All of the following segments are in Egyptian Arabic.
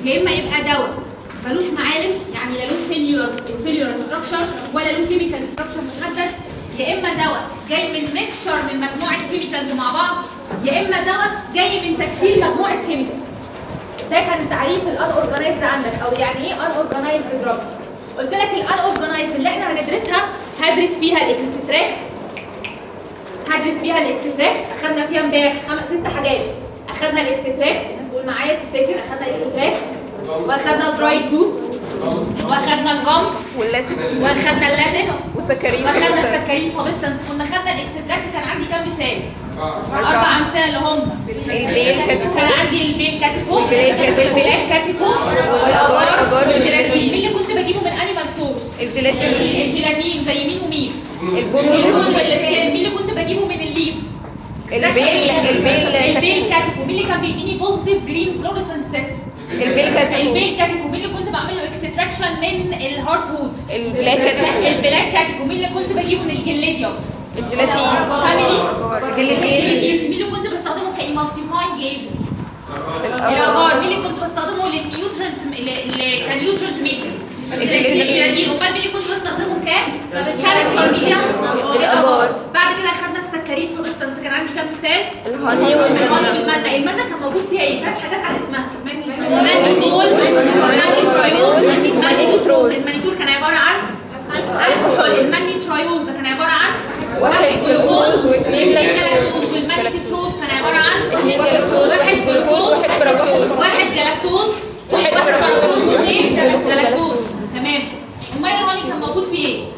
يا اما يبقى دواء ملوش معالم يعني لا له سيلولر سيلولر ستراكشر ولا له كيميكال ستراكشر محدد يا اما دواء جاي من ميكشر من مجموعه كيميكالز مع بعض يا اما دواء جاي من تكسير مجموعه كيميكالز ده كان تعريف الان اورجانيزد عندك او يعني ايه ان اورجانيزد دراج قلت لك الان اورجانيزد اللي احنا هندرسها هدرس فيها الاكستراكت هدرس فيها الاكستراكت اخدنا فيها امبارح خمس ست حاجات اخدنا الاكستراكت الناس تقول معايا تفتكر اخدنا الاكستراكت واخدنا الدراي جوس واخدنا الجم واللاتكس واخدنا اللاتكس وسكرين واخدنا سبستانس. السكرين سبستانس كنا خدنا الاكستراكت كان عندي كام مثال؟ اربع امثله اللي هم البيل كاتيكو كان عندي البيل كاتيكو والبلاك كاتيكو. والبلاك كاتيكو والأجار- أجار والجيلاتين والجيلاتين. مين اللي كنت بجيبه من انيمال سورس؟ الجيلاتين الجيلاتين زي مين ومين؟ البون البون واللاتكس. والسكين مين اللي كنت بجيبه من الليفز؟ البيل البيل البيل كاتيكو مين اللي كان بيديني بوزيتيف جرين فلوريسنس تيست؟ البيل كاتيكو البيل كاتيكو مين اللي كنت بعمل له اكستراكشن من الهارت وود؟ البلاك كاتيكو البلاك كاتيكو مين اللي كنت بجيبه من الجليديوم؟ الجيلاتين فاميلي الجليتين مين اللي كنت بستخدمه كايمالسيفاينج ايجنت؟ الاجار مين اللي كنت بستخدمه للنيوترنت اللي كنيوترنت ميديا الجلاتين. امال مين اللي كنت بستخدمه كان كاركتر ميديا الأجار. بعد كده خدنا السكرين سبستانس كان عندي كام مثال الهاني الهاني والمنى والمادة المادة كان موجود فيها ايه؟ ثلاث حاجات على اسمها مانيتول، مانيتول، ومانيتوتروز. المانيتول كان عبارة عن الكحول. المانيترايوز ده كان عبارة عن واحد جلوكوز واثنين لاكتوز جلاكتوز والمانيتروز كان عبارة عن اثنين جلاكتوز واحد جلوكوز واحد فركتوز واحد جلاكتوز واحد فركتوز واثنين واحد جلوكوز جلاكتوز تمام امال الهاني كان موجود فيه ايه؟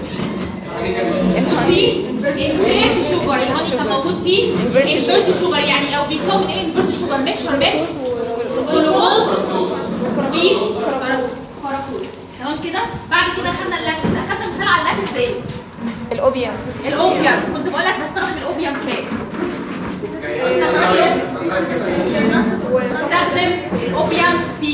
الهاني في انفيرت شوجر الهاني كان موجود فيه Inverted انفيرت شوجر يعني او بيكون ايه انفيرت شوجر ميكشر من جلوكوز وفركتوز تمام كده بعد كده خدنا اللاكتس اخدنا مثال على اللاكتس ايه الاوبيوم الاوبيوم كنت بقول لك بستخدم الاوبيوم فين بستخدم الاوبيوم في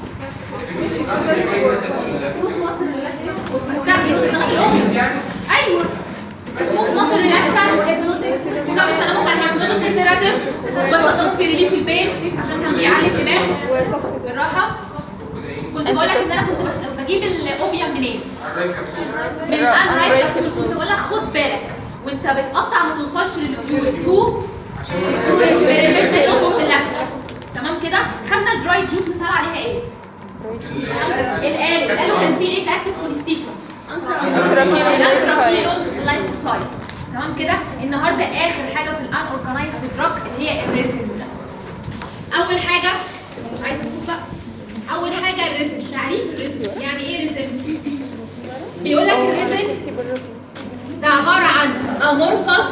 بستخدم الاوبيوم ايوه اسمه مصر ريلاكسر وده بستخدمه كهيبنوتيك سيراتيف بستخدمه في ريليف البين عشان كان بيعلي الدماغ بالراحه كنت بقول لك ان انا كنت بس بجيب الاوبيوم منين؟ من الان رايت كبسول كنت بقول لك خد بالك وانت بتقطع ما توصلش للفيول تو فيرمنت نص اللحم تمام كده خدنا الدراي جوس مثال عليها ايه؟ الآلة الآلة كان فيه ايه كاكتيف كونستيتوينت انتراكينو جلايكوسايد جلايكوسايد تمام كده النهارده اخر حاجه في الان اورجانيزد دراج اللي هي الريزن اول حاجه مش عايزه اشوف بقى اول حاجه الريزن تعريف الريزن يعني ايه ريزن بيقول لك الريزن ده عباره عن امورفس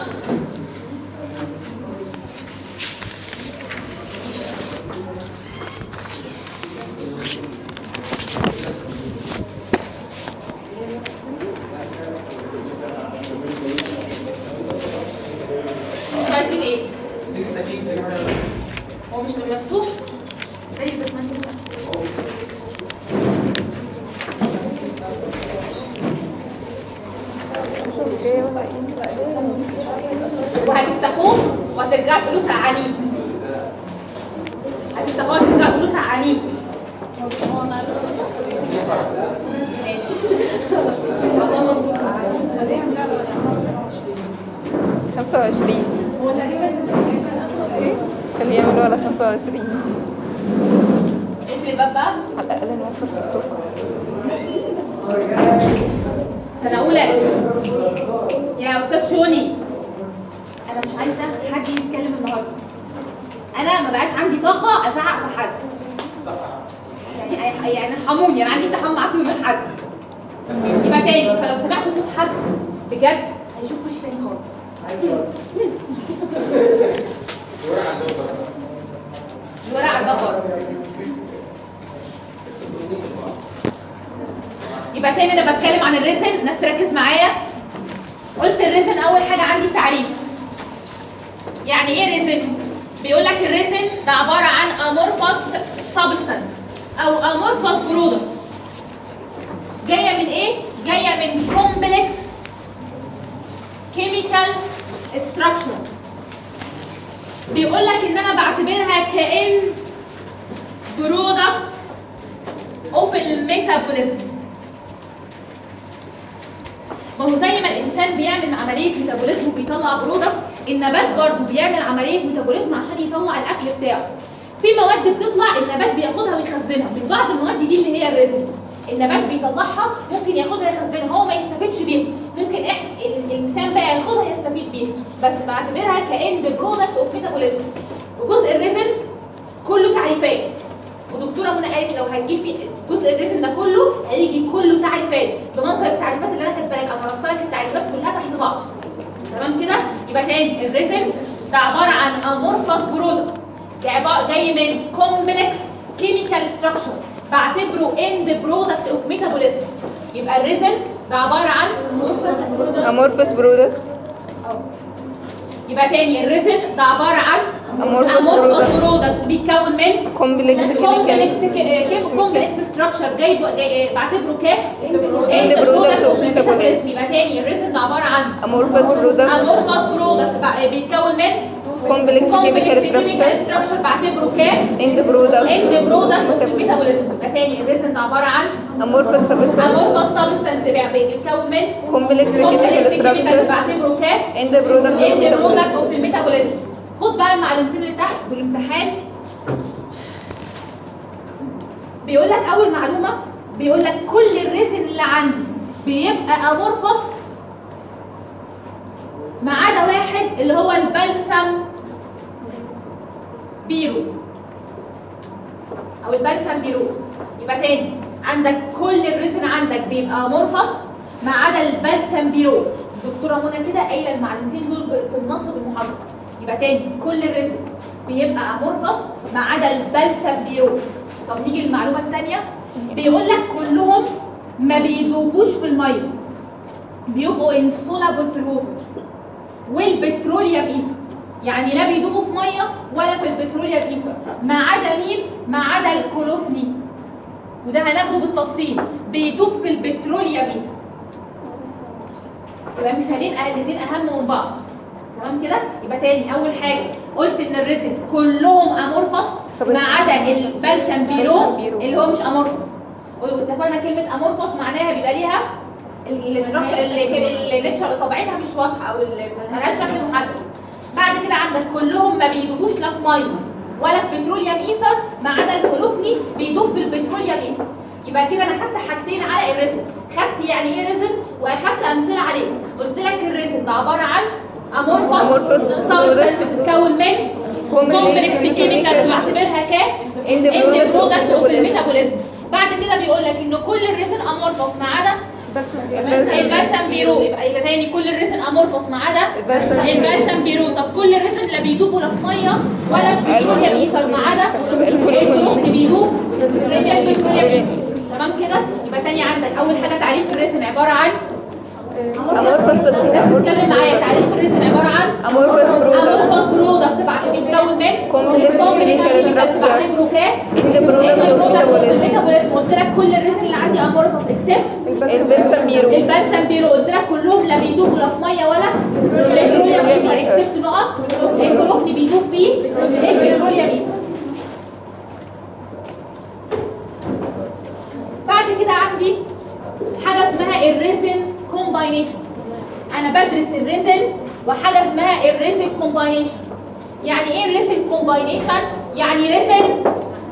عايزين ايه؟ هو مش مفتوح؟ زي بس مفتوح وهتفتحوه وهترجعوا فلوس عقانين هتفتحوه وهترجعوا فلوس عقانين ماشي والله فلوس عقانين. 25 كان يعملوا ولا 25 اقفل الباب بقى على الاقل نوفر في الطاقه سنة أولى يا أستاذ شوني أنا مش عايزة حد يتكلم النهاردة أنا ما بقاش عندي طاقة أزعق في حد يعني يعني ارحموني أنا عندي امتحان معاكم يوم الأحد يبقى تاني فلو سمعتوا صوت حد بجد هيشوف وشي تاني خالص الورق على الباب بره يبقى تاني انا بتكلم عن الريزن الناس تركز معايا قلت الريزن اول حاجه عندي تعريف يعني ايه ريزن بيقول لك الريزن ده عباره عن امورفوس سبستانس او امورفوس برودكت جايه من ايه جايه من كومبلكس كيميكال ستراكشر بيقول لك ان انا بعتبرها كان برودكت ميتابوليزم ما هو زي ما الانسان بيعمل عمليه ميتابوليزم وبيطلع برودكت النبات برضه بيعمل عمليه ميتابوليزم عشان يطلع الاكل بتاعه في مواد بتطلع النبات بياخدها ويخزنها من بعض المواد دي اللي هي الريزن النبات بيطلعها ممكن ياخدها يخزنها هو ما يستفيدش بيها ممكن احنا ال- الانسان بقى ياخدها يستفيد بيها بس بعتبرها كاند برودكت اوف ميتابوليزم وجزء الريزن كله تعريفات ودكتوره منى قالت لو هتجيب في جزء الريزن ده كله هيجي كله تعريفات بمنظر التعريفات اللي انا كاتبه لك انا رصلك التعريفات كلها تحت بعض تمام كده يبقى تاني الريزن ده عباره عن امورفس برودكت ده عباره جاي من كومبلكس كيميكال ستراكشر بعتبره اند برودكت اوف ميتابوليزم يبقى الريزن ده عباره عن امورفس برودكت امورفس برودكت يبقى تاني الريزن ده عباره عن Amorphous product. برودكت بيتكون من كومبلكس كومبلكس كيميكال كومبلكس ستراكشر جاي جاي- بعتبره كام؟ End product of metabolism. يبقى تاني الريزن ده عباره عن امورفس برودكت امورفس برودكت بيتكون من كومبلكس كيميكال كيميكال ستراكشر ستراكشر بعتبره كام؟ اند برودكت اند برودكت اوف ميتابوليزم يبقى تاني الريزن ده عباره عن امورفس سبستانس امورفس سبستانس بيتكون من كومبلكس كيميكال كومبلكس كيميكال ستراكشر بعتبره كام؟ اند برودكت اند برودكت اوف اوف الميتابوليزم خد بقى المعلومتين اللي تحت بالامتحان بيقول لك اول معلومه بيقول لك كل الريزن اللي عندي بيبقى امورفس ما عدا واحد اللي هو البلسم بيرو او البلسم بيرو يبقى تاني عندك كل الريزن عندك بيبقى امورفس ما عدا البلسم بيرو الدكتوره منى كده قايله المعلومتين دول ب- في النص بالمحاضره يبقى تاني كل الريزن بيبقى امورفس ما عدا البلسم بيرو طب نيجي للمعلومه الثانيه بيقول لك كلهم ما بيدوبوش في الميه بيبقوا انسولابل في الووتر والبتروليوم ايثر يعني لا بيدوبوا في ميه ولا في البتروليوم ايثر ما عدا مين ما عدا الكلوفني وده هناخده بالتفصيل بيدوب في البتروليوم ايثر يبقى مثالين الاثنين اهم من بعض تمام كده يبقى تاني اول حاجه قلت ان الريزن كلهم امورفس ما عدا البلسم بيرو بيرو. اللي هو مش امورفس واتفقنا كلمه امورفس معناها بيبقى ليها الاستراكشر النيتشر طبيعتها مش واضحه او ال- ملهاش شكل محدد بعد كده عندك كلهم ما بيدوبوش لا في ميه ولا في بتروليوم ايثر ما عدا الكلوفني بيدوب في البتروليوم ايثر يبقى كده انا خدت حاجتين على الريزن خدت يعني ايه ريزن واخدت امثله عليه قلت لك الريزن ده عباره عن امورفس Amorphous سبستانس بتتكون من كومبلكس كيميكال بعتبرها ك End اند product of برودكت اوف metabolism. الميتابوليزم بعد كده بيقول لك ان كل الريزن امورفس ما عدا البلسم بيرو يبقى يبقى تاني كل الريزن امورفوس ما عدا البلسم بيرو. البلسم بيرو طب كل الريزن لا بيدوب ولا في ميه ولا في بتروليوم ايثر ما عدا الكلوفني بيدوب في البتروليوم ايثر تمام كده يبقى تاني عندك اول حاجه تعريف الريزن عباره عن امورفس امورفس اتكلم معايا تعريف الريزن عباره عن امورفس برودكت امورفوس برودكت بعد بيتكون من Complex chemical structure. بعتبره كام End product of metabolism. metabolism قلت لك كل الريزن اللي عندي امورفوس اكسبت البلسم بيرو البلسم بيرو قلت لك كلهم لا بيدوبوا لا في ميه ولا بتروليوم ايثر اكسبت نقط الكلوفني بيدوب فيه البتروليوم ايثر بعد كده عندي حاجه اسمها الريزن كومباينيشن انا بدرس الريزن وحاجه اسمها الريزن كومباينيشن يعني ايه الريزن كومباينيشن يعني ريزن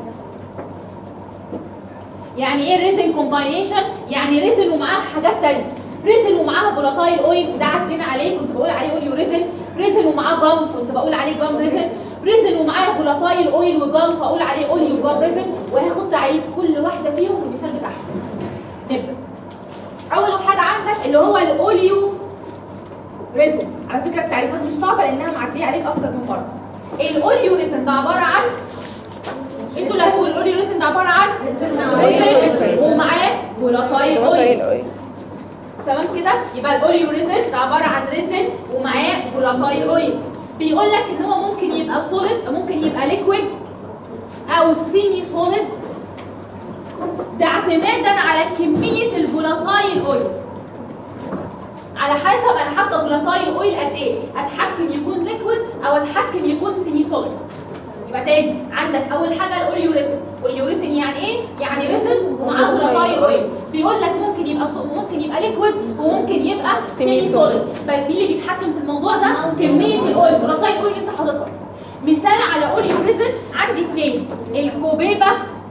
يعني ايه ريزن كومباينيشن يعني ريزن ومعاها حاجات تانية ريزن ومعاها فولاتايل اويل وده عدينا عليه كنت بقول عليه اوليو ريزن ريزن ومعاه جام كنت بقول عليه جام ريزن ريزن ومعاه فولاتايل اويل وجام فاقول عليه اوليو جام ريزن وهاخد تعريف كل واحده فيهم والمثال بتاعها نبدا اول حاجه عندك اللي هو الاوليو ريزن على فكره التعريفات مش صعبه لانها معديه عليك اكتر من مره الاوليو ريزن ده عباره عن انتوا اللي هتقولوا الاوليو ريزن ده عباره عن ريزن ومعاه فولاتايل اويل فولاتايل اويل تمام كده يبقى الاوليو ريزن ده عباره عن ريزن ومعاه فولاتايل اويل بيقول لك ان هو ممكن يبقى سوليد ممكن يبقى ليكويد او سيمي سوليد ده اعتمادا على كميه الفولاتايل اويل على حسب انا حاطه فولاتايل اويل قد ايه اتحكم يكون ليكويد او اتحكم يكون سيمي سوليد يبقى تاني عندك اول حاجه الاوليوريزم الاوليوريزم يعني ايه يعني ريزن ومعاه فولاتايل فولاتايل اويل بيقول لك ممكن يبقى صو... ممكن يبقى ليكويد وممكن يبقى سيمي سوليد بل مين اللي بيتحكم في الموضوع ده كميه الاويل فولاتايل اويل اللي انت حاططها مثال على اوليو ريزن عندي اثنين الكوبيبه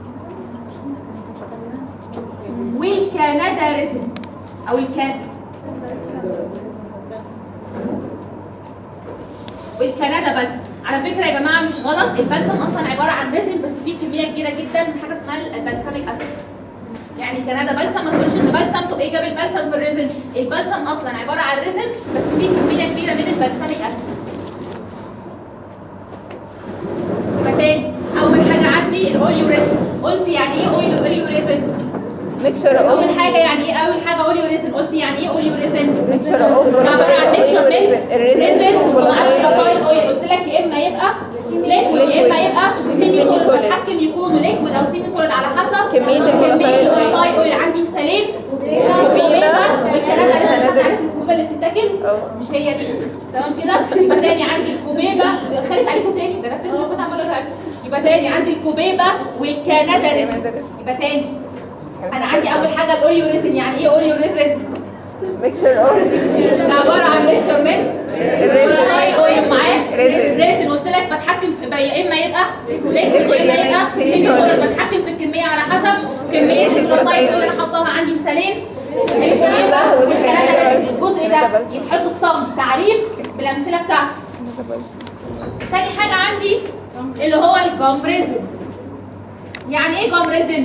والكندا ريزن او الكان والكندا بس على فكره يا جماعه مش غلط البلسم اصلا عباره عن ريزن بس فيه كميه كبيره جدا من حاجه اسمها البلسميك اسيد يعني كندا بلسم ما تقولش ان بلسم طب ايه جاب البلسم في الريزن البلسم اصلا عباره عن ريزن بس فيه كميه كبيره من البلسميك اسيد يبقى تاني اول حاجه عندي الاوليو ريزن قلت يعني ايه اوليو اوليو ريزن ميكشر اول اوف حاجه يعني ايه اول حاجه اوليو ريزن قلت يعني ايه اوليو ريزن ميكشر اوف عباره عن فولاتايل ميكشر اويل بين ريزن الريزن ريزن فولاتايل وفولاتايل اويل اويل قلت لك يا اما يبقى ليكويد يا اما يبقى سيمي سيمي سوليد سوليد. بتحكم يكونوا ليكويد او سيمي سوليد على حسب كمية الفولاتايل اويل. الفولاتايل اويل عندي مثالين الكوبيبة والكندا والكندا عارف ريزن. الكوبيبه اللي بتتاكل اه. مش هي دي تمام كده يبقى تاني عندي الكوبيبه خلت عليكم تاني ده انا الترم اللي فات عماله اقولها لكم. يبقى تاني عندي الكوبيبه والكندا ريزن يبقى تاني انا عندي اول حاجه الاوليو ريزن يعني ايه اوليو ريزن ميكشر اوف ده عباره عن ميكشر من فولاتايل اويل معاه ريزن. ريزن قلت لك بتحكم في يبقى يا اما يبقى ليكويد يا اما يبقى سيمي سوليد بتحكم في الكميه على حسب كميه الفولاتايل اويل اللي انا حطاها عندي مثالين الكوبيبه والكندا الجزء ده يتحفظ صم تعريف بالامثله بتاعته تاني حاجه عندي اللي هو الجام ريزن يعني ايه جام ريزن؟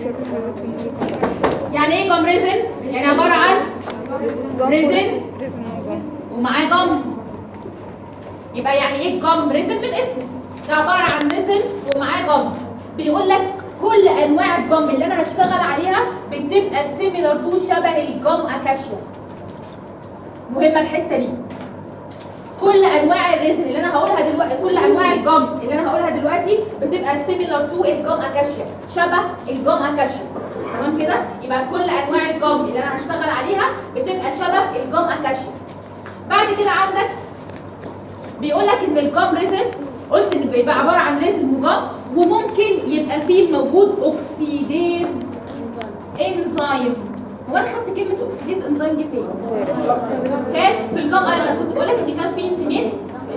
يعني ايه جام ريزن؟ يعني عباره عن ريزن ومعاه جم يبقى يعني ايه جم ريزن من اسمه ده عباره عن ريزن ومعاه جم بيقول لك كل انواع الجم اللي انا هشتغل عليها بتبقى سيميلر تو شبه الجم اكاشيا مهمه الحته دي كل انواع الريزن اللي انا هقولها دلوقتي كل انواع الجم اللي انا هقولها دلوقتي بتبقى سيميلر تو الجم اكاشيا شبه الجم اكاشيا تمام كده يبقى كل انواع الجم اللي انا هشتغل عليها بتبقى شبه الجم اكاشيا بعد كده عندك بيقول لك ان الجام ريزن قلت ان بيبقى عباره عن ريزن وجام وممكن يبقى فيه موجود اوكسيديز انزيم هو انا خدت كلمه اوكسيديز انزيم دي فين؟ كان في الجام انا كنت بقول لك ان كان في انزيمين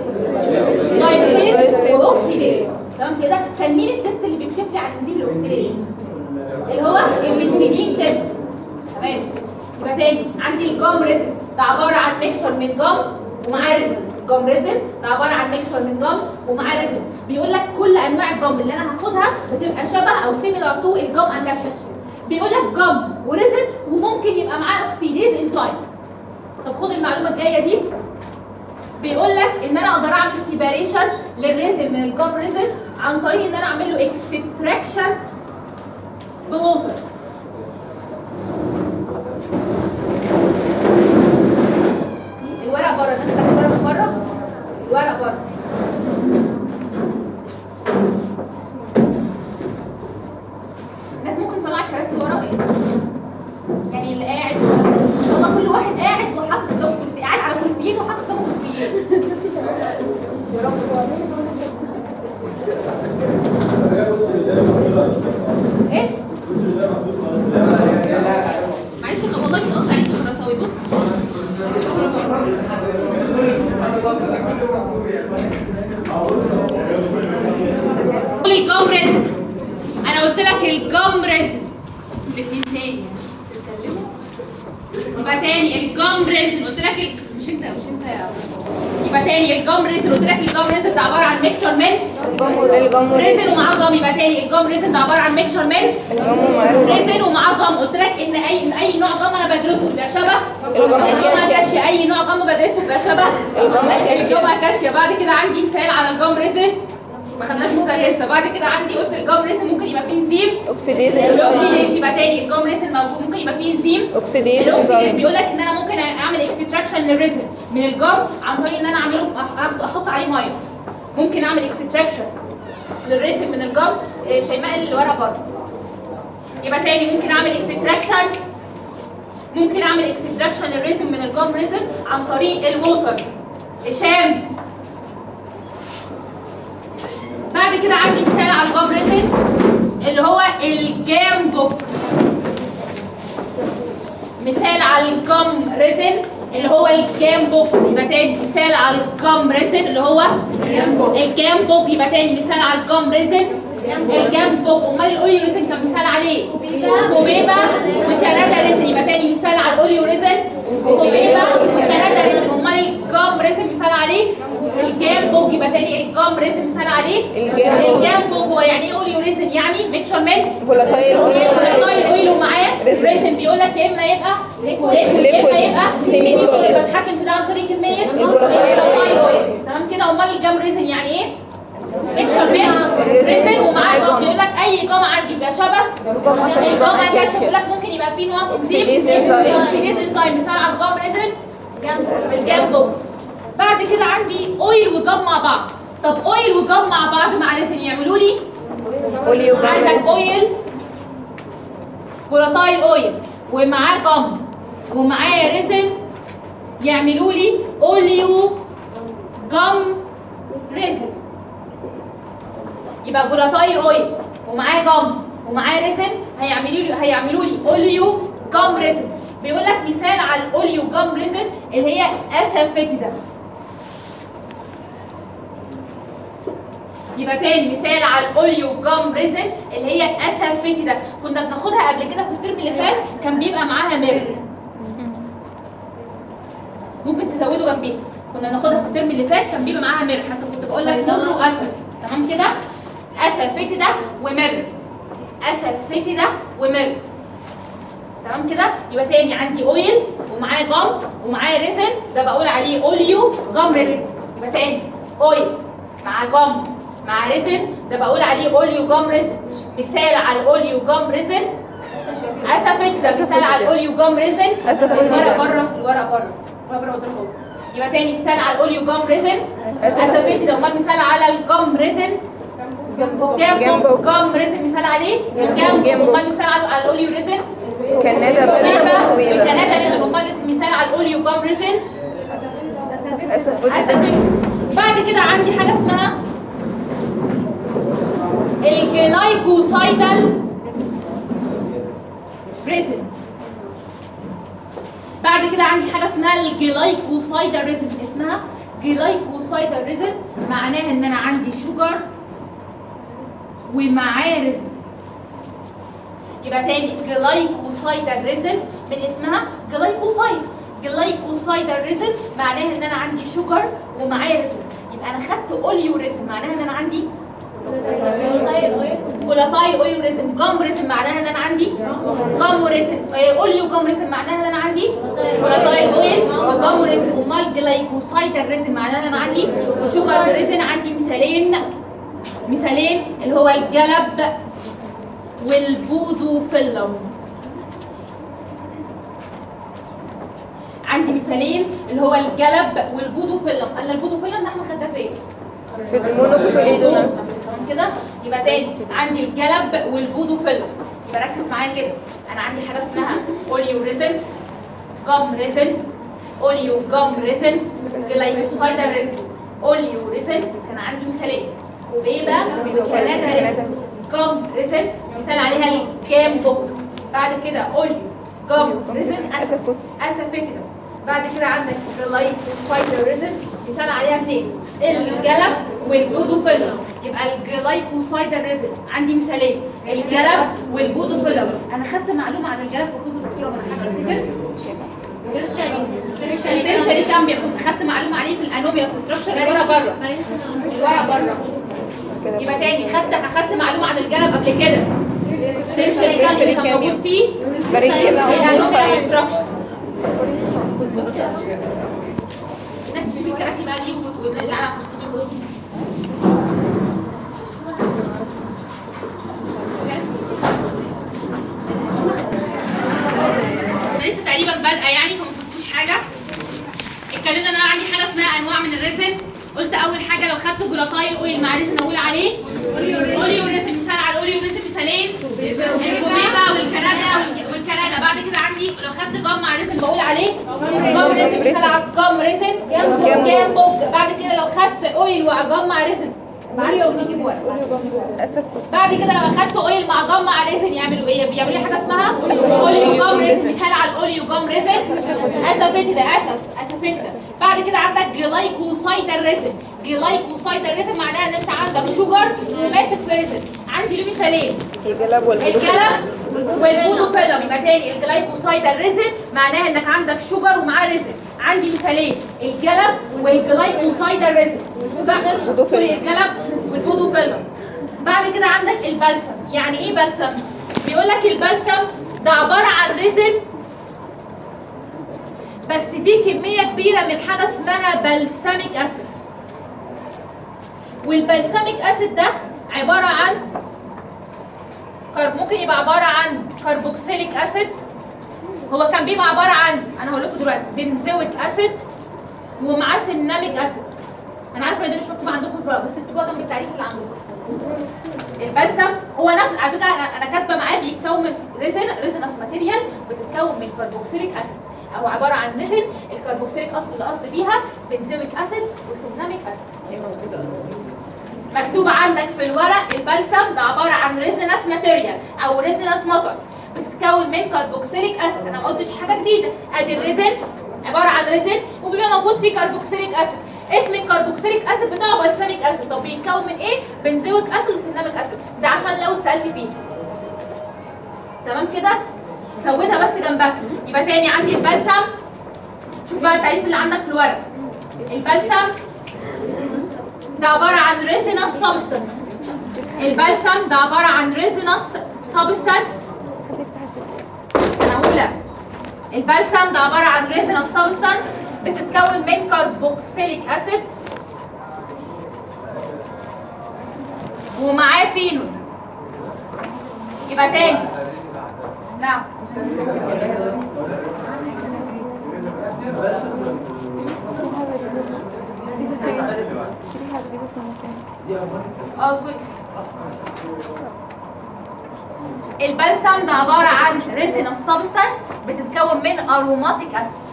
لايبيز واوكسيديز تمام كده كان مين التست اللي بيكشف لي عن انزيم الاوكسيديز؟ اللي هو البنسلين تيست تمام يبقى تاني عندي الجام ريزن ده عباره عن ميكشر من جام ومعاه ريزن الجام ريزن ده عباره عن ميكشر من جام ومعاه ريزن بيقول لك كل انواع الجام اللي انا هاخدها بتبقى شبه او سيميلار تو الجام اكاشيا بيقول لك جام وريزن وممكن يبقى معاه اوكسيديز انزيم طب خد المعلومه الجايه دي بيقول لك ان انا اقدر اعمل سيباريشن للريزن من الجام ريزن عن طريق ان انا اعمل له اكستراكشن بووتر الورق بره الناس خدت الورق بره الورق بره الناس ممكن تطلع كراسي ورا ايه يعني اللي قاعد ان شاء الله كل واحد قاعد وحاطط قدامه كرسي قاعد على كرسيين وحاطط قدامه كرسيين ايه معلش والله مش قصدي عليك خرساوي بص قول الجام ريزن انا قلت لك الجام ريزن الاثنين تاني يبقى تاني الجام ريزن قلت لك ال- مش انت مش انت يا يبقى تاني الجام ريزن قلت لك الجام ريزن ده عباره عن ميكشر من الجم ريزن ريزن ومعاه جام يبقى تاني الجام ريزن ده عباره عن ميكشر من الجم ومعاه ريزن ومعاه جام قلت لك ان اي إن اي نوع جام انا بدرسه بيبقى شبه الجم أكاشيا. أكاشيا. اي نوع جام بدرسه بيبقى شبه الجم أكاشيا. الجام اكاشيا بعد كده عندي مثال على الجام ريزن ما خدناش مثال لسه بعد كده عندي قلت الجام ريزن ممكن يبقى فيه انزيم اوكسيديز الاوكسيديز انزيم يبقى تاني الجام ريزن موجود ممكن يبقى فيه انزيم اوكسيديز الاوكسيديز انزيم بيقول لك ان انا ممكن اعمل اكستراكشن للريزن من الجار عن طريق ان انا اعمله أح- احط عليه ميه ممكن اعمل اكستراكشن للريزن من الجار إيه، شيماء اللي ورا برضه يبقى تاني ممكن اعمل اكستراكشن ممكن اعمل اكستراكشن للريزن من الجام ريزن عن طريق الووتر هشام بعد كده عندي مثال على الجام ريزن اللي هو الجام بوك على الجم ريزن اللي هو الجام بوك يبقى تاني مثال على الجم ريزن اللي هو الجام بوك يبقى تاني مثال على الجم ريزن الجام بوك امال الاوليو ريزن كان مثال عليه كوبيبا وكندا ريزن يبقى تاني مثال على الاوليو ريزن كوبيبا وكندا ريزن امال الجام ريزن مثال عليه الجام بوك يبقى تاني الجام ريزن مثال عليه الجام بوك. الجام بوك هو يعني ايه اوليو ريزن يعني ميكشر من فولاتايل اويل فولاتايل اويل ومعاه ريزن. ريزن بيقول لك يا اما يبقى يا اما Liquid. يبقى Semi solid. بتحكم في ده عن طريق كميه الفولاتايل الفولاتايل oil. اويل تمام كده امال الجام ريزن يعني ايه؟ ميكشر من الريزن. ريزن ومعاه ومعاه جام جام. بيقول لك اي جام عندي بيبقى شبه الجام عندي بيقول لك ممكن يبقى فيه نوع اوكسيد Oxidase enzyme. اوكسيديز انزيم مثال على الجام ريزن الجام بوك بعد كده عندي اويل وجام مع بعض طب اويل وجام مع بعض مع ريزن يعملوا لي اوليو عندك اويل فولاتايل اويل ومعاه جم ومعاه ريزن يعملوا لي اوليو جم ريزن يبقى فولاتايل اويل ومعاه جم ومعاه ريزن هيعملوا لي هيعملوا لي اوليو جم ريزن بيقول لك مثال على الاوليو جم ريزن اللي هي اسافيتيدا يبقى تاني مثال على الاوليو جام ريزن اللي هي اسافيتيدا كنا بناخدها قبل كده في الترم اللي فات كان بيبقى معاها مير ممكن تزودوا جنبيها كنا بناخدها في الترم اللي فات كان بيبقى معاها مير حتى كنت بقول لك مر واسف تمام كده اسافيتيدا ومير اسافيتيدا ومير تمام كده يبقى تاني عندي اويل ومعاه جام ومعاه ريزن ده بقول عليه اوليو جام ريزن يبقى تاني اويل مع جام مع ريزن ده بقول عليه اوليو جام ريزن مثال على الاوليو جام ريزن اسفت ده مثال على الاوليو جام ريزن أسفت الورق ده. بره الورق بره الورق بره قدام جوه يبقى تاني مثال على الاوليو جام ريزن أسفت. اسفت ده امال مثال على الجام ريزن جنبه. جامبو جام ريزن مثال عليه جامبو. جامبو امال مثال على على الاوليو ريزن كندا كوبيبا بس كوبيبا كندا ريزن امال مثال على الاوليو جام ريزن اسف أسف. بعد كده عندي حاجه اسمها الجلايكوسايدال ريزن بعد كده عندي حاجه اسمها الجلايكوسايدال ريزن اسمها جلايكوسايدال ريزن معناها ان انا عندي شوجر ومعاه ريزن يبقى تاني جلايكوسايدال ريزن من اسمها جلايكوسايد جلايكوسايدال ريزن معناها ان انا عندي شوجر ومعاه ريزن يبقى انا خدت اوليو ريزن معناها ان انا عندي فولاتايل اويل ريزن جام ريزن معناها ان انا عندي جام ريزن آه، اوليو جام ريزن معناها ان انا عندي فولاتايل اويل وجام ريزن امال جلايكوسايدال ريزن معناها ان انا عندي شوجر ريزن عندي مثالين مثالين اللي هو الجلب والبودوفيلم عندي مثالين اللي هو الجلب والبودوفيلم انا البودوفيلم ده احنا خدناه فين؟ في المونوكليدونس تمام كده يبقى تاني عندي الجلب والبودوفيلم يبقى ركز معايا كده انا عندي حاجه اسمها اوليو ريزن جام ريزن اوليو جام ريزن جلايكوسايدال ريزن اوليو ريزن كان عندي مثالين وبيبا وكلاتا ريزن جام ريزن مثال عليها الجام بوك بعد كده اوليو جام ريزن اسفوت اسافيتيدا بعد كده عندك الجلايكوسايدال ريزن مثال عليها اثنين الجلب والبودوفيلم يبقى الجلايكوسايدال ريزن عندي مثالين الجلب والبودوفيلم انا خدت معلومه عن الجلب في الجزء الدكتوره من حاجه افتكر الترشري كامبيوم خدت معلومه عليه في الانوميا ستراكشر الورق بره الورق بره يبقى تاني خدت اخدت معلومه عن الجلب قبل كده الترشري كامبيوم كان موجود فيه بريكيما الانوميا وموسايس ستراكشر الناس اللي في الكراسي بقى دي واللي على الكرسي دي انا لسه تقريبا بادئه يعني فما فهمتوش حاجه اتكلمنا ان انا عندي حاجه اسمها انواع من الريزن قلت اول حاجه لو خدت فولاتايل اويل مع ريزن اقول عليه اوليو ريزن مثال على الاوليو ريزن مثالين الكوبيبا والكندا والج- والكندا بعد كده عندي لو خدت جام مع ريزن بقول عليه جام ريزن مثال على جام ريزن جام بوك بعد كده لو خدت اويل مع جام مع ريزن بعد كده نجيب ورق اسفوت بعد كده لو اخدت اويل مع جام مع ريزن يعملوا ايه بي- بيعمل لي حاجه اسمها اوليوجام ريزن مثال على الاوليوجام ريزن اسافيتدا اسف اسافيتدا بعد كده عندك جلايكوسايدر ريزن جلايكوسايدر ريزن معناها ان انت عندك شوجر وماسك في ريزن عندي له مثالين الجلاب والبلوفيل الجلب والبودوفيلم يبقى تاني الجلايكوسايدر ريزن معناها انك عندك شوجر ومعاه ريزن عندي مثالين الجلب والجلايكوسايدر ريزن بعد سوري الجلب والبودوفيلم بعد كده عندك البلسم يعني ايه بلسم بيقول لك البلسم ده عباره عن ريزن بس في كميه كبيره من حاجه اسمها بلسميك اسيد والبلسميك اسيد ده عباره عن كار- ممكن يبقى عباره عن كربوكسيليك اسيد هو كان بيبقى عباره عن انا هقول لكم دلوقتي بنزويك اسيد ومعاه سيناميك اسيد انا عارفه ان ده مش مكتوب عندكم في الورق، بس اكتبوها جنب التعريف اللي عندكم البلسم هو نفس على فكره انا انا كاتبه معاه بيتكون من ريزن ريزنس ماتيريال بتتكون من كربوكسيليك اسيد او عباره عن ريزن الكربوكسيليك اسيد اللي قصدي بيها بنزويك اسيد وسيناميك اسيد هي موجودة أصلا مكتوب عندك في الورق البلسم ده عباره عن ريزينس ماتيريال او ريزينس مطر بتتكون من كربوكسيليك اسيد انا ما قلتش حاجه جديده ادي الريزن عباره عن ريزن وبيبقى موجود فيه كربوكسيليك اسيد اسم الكربوكسيليك اسيد بتاعه بلسميك اسيد طب بيتكون من ايه بنزويك اسيد وسيناميك اسيد ده عشان لو سالت فيه تمام كده زودها بس جنبها يبقى تاني عندي البلسم شوف بقى التعريف اللي عندك في الورق البلسم ده عبارة عن ريزينس سبستانس البلسم ده عبارة عن ريزينس سبستانس هتفتح الشباك أنا هقولها البلسم ده عبارة عن ريزينس سبستانس بتتكون من كربوكسيليك أسيد ومعاه فينول يبقى تاني نعم شيليها هتجيبه في المكان اه سوري البلسم ده عبارة عن ريزينس سبستانس بتتكون من اروماتيك اسيد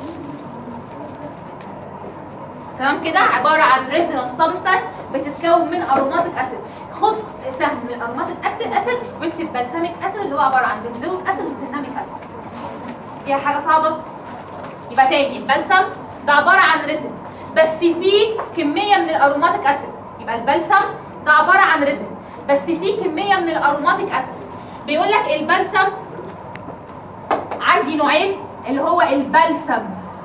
تمام كده عبارة عن ريزينس سبستانس بتتكون من اروماتيك اسيد خد سهم من الاروماتيك اسيد واكتب بلسميك اسيد اللي هو عبارة عن بنزويك اسيد وسيناميك اسيد فيها حاجة صعبة يبقى تاني البلسم ده عبارة عن ريزن بس فيه كمية من الاروماتيك اسيد يبقى البلسم ده عبارة عن ريزن بس فيه كمية من الاروماتيك اسيد بيقول لك البلسم عندي نوعين اللي هو البلسم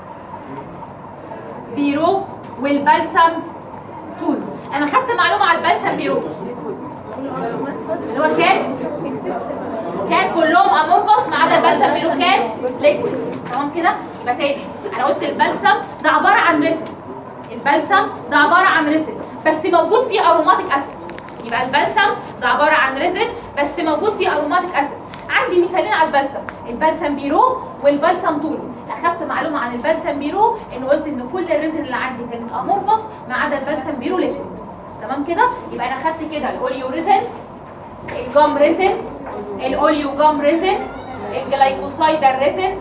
بيرو والبلسم تول انا خدت معلومة على البلسم بيرو اللي هو كان كان كلهم امورفوس ما عدا البلسم بيرو كان ليكويد تمام كده يبقى تاني انا قلت البلسم ده عباره عن ريزن البلسم ده عباره عن ريزن بس موجود فيه اروماتيك اسيد يبقى البلسم ده عباره عن ريزن بس موجود فيه اروماتيك اسيد عندي مثالين على البلسم البلسم بيرو والبلسم طولو اخدت معلومه عن البلسم بيرو انه قلت ان كل الريزن اللي عندي كانت امورفوس ما عدا البلسم بيرو ليكويد تمام كده يبقى انا خدت كده الاوليو ريزن الجام ريزن الاوليو جام ريزن الجلايكوسايدر ريزن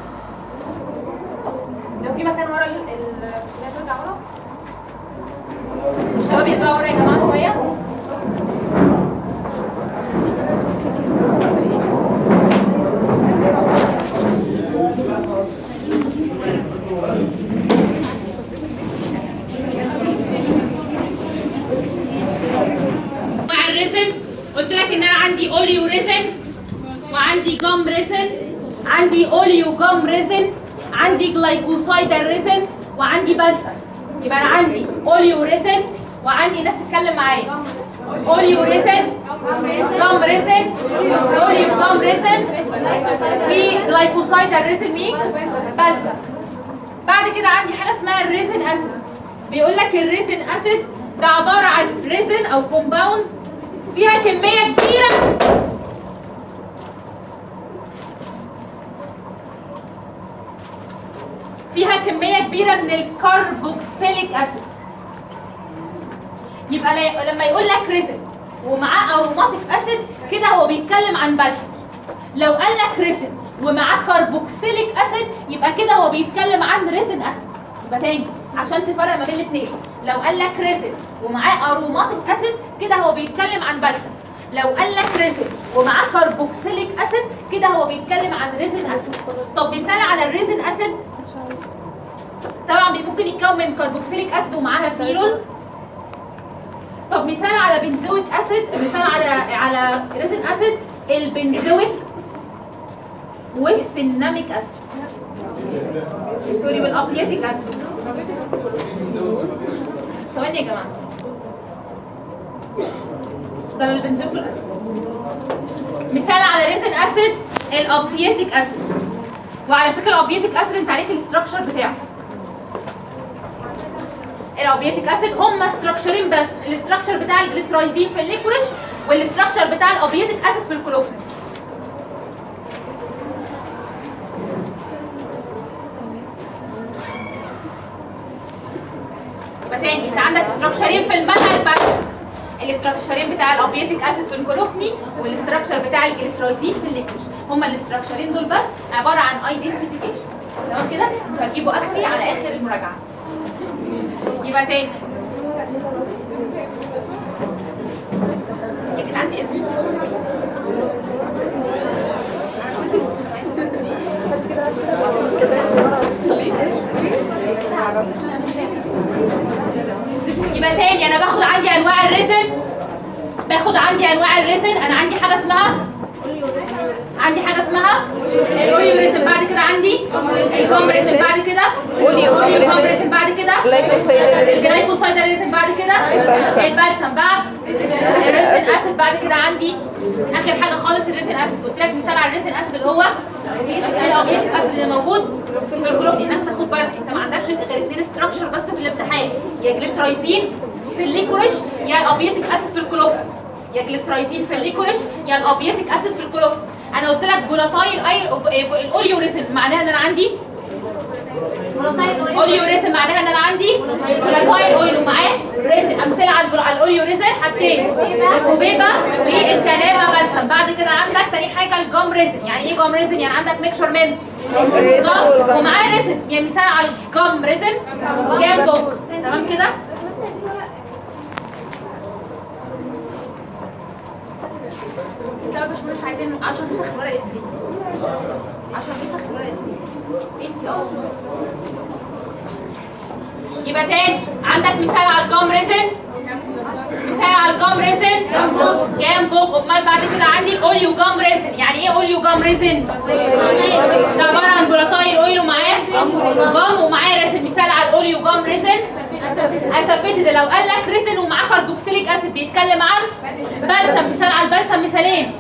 لو في مكان ورا ال ال- ترجع ورا الشباب يرجعوا ورا يا جماعه شويه مع الريزن قلت لك ان انا عندي اوليو ريزن وعندي جام ريزن عندي اوليو جام ريزن عندي جلايكوسايدر ريزن وعندي بلسم يبقى انا عندي اوليو ريزن وعندي ناس تتكلم معايا اوليو ريزن جام ريزن اوليو جام ريزن وجلايكوسايدر ريزن مين بلسم بعد كده عندي حاجه اسمها الريزن اسيد بيقول لك الريزن اسيد ده عباره عن ريزن او كومباوند فيها كميه كبيره فيها كميه كبيره من الكربوكسيليك اسيد يبقى لا- لما يقول لك ريزن ومعاه اروماتيك اسيد كده هو بيتكلم عن بلسم لو قال لك ريزن ومعاه كربوكسيليك اسيد يبقى كده هو بيتكلم عن ريزن اسيد يبقى تاني عشان تفرق ما بين الاثنين لو قال لك ريزن ومعاه اروماتيك اسيد كده هو بيتكلم عن بلسم لو قال لك ريزن ومعاه كربوكسيليك اسيد كده هو بيتكلم عن ريزن اسيد طب مثال على الريزن اسيد طبعا بي- ممكن يتكون من كاربوكسيليك اسيد ومعاها فينول طب مثال على بنزويك اسيد مثال على على ريزن اسيد البنزويك والسيناميك اسيد سوري والابياتيك اسيد ثواني يا جماعه ده البنزويك والأسيد. مثال على ريزن اسيد الابياتيك اسيد وعلى فكره الابياتيك اسيد انت عليك الاستراكشر بتاعه الابياتيك اسيد هم استراكشرين بس الاستراكشر بتاع الجليسرايزين في الليكوريش والاستراكشر بتاع الابياتيك اسيد في الكلوفين يبقى تاني انت عندك استراكشرين في المنهج بس الاستراكشرين بتاع الابياتيك اسيد في الكلوفني والاستراكشر بتاع الجليسرايزين في الليكوريش هما الاستراكشرين دول بس عباره عن ايدنتيفيكيشن تمام كده انتوا هتجيبوا اخري على اخر المراجعه يبقى تاني يا جدعان دي يبقى تاني انا باخد عندي انواع الريزن باخد عندي انواع الريزن انا عندي حاجه اسمها عندي حاجه اسمها الاوليو ريزن بعد كده عندي الجوم ريزن بعد كده أوليو جوم ريزن. ريزن بعد كده جلايكوسايد الجلايكوسايد ريزن بعد كده البلسم. البلسم بعد الريزن اسيد بعد كده عندي اخر حاجه خالص الريزن اسيد قلت لك مثال على الريزن اسيد اللي هو الابيض اسيد اللي موجود في الجروب الناس تاخد بالك انت ما عندكش غير اثنين ستراكشر بس في الامتحان يا جليسرايزين في الليكوريش يا الابيتيك اسيد في الكلوف يا جليسرايزين في الليكوريش يا الابيتيك اسيد في الكلوف انا قلت لك فولاتايل اي الاوليو ريزن معناها ان انا عندي اوليو ريزن معناها ان انا عندي فولاتايل اويل ومعاه ريزن امثله على البر- على الاوليو ريزن حاجتين الكوبيبه والكلامه بلسم بعد كده عندك تاني حاجه الجام ريزن يعني ايه جام ريزن يعني عندك ميكشر من الريزن جام والجم ومعاه ريزن يعني مثال على الجام ريزن جام بوك تمام كده انت يا باشمهندس عايزين 10 نسخ ورق اسري 10 نسخ ورق اسري انت اه يبقى تاني عندك مثال على الجام ريزن مثال على الجام ريزن جام بوك امال بعد كده عندي الاوليو جام ريزن يعني ايه اوليو جام ريزن ده عباره عن فولاتايل اويل ومعاه جام ومعاه ريزن مثال على الاوليو جام ريزن اسفيت ده لو قال لك ريزن ومعاه كاربوكسيليك اسيد بيتكلم عن بلسم مثال على البلسم مثالين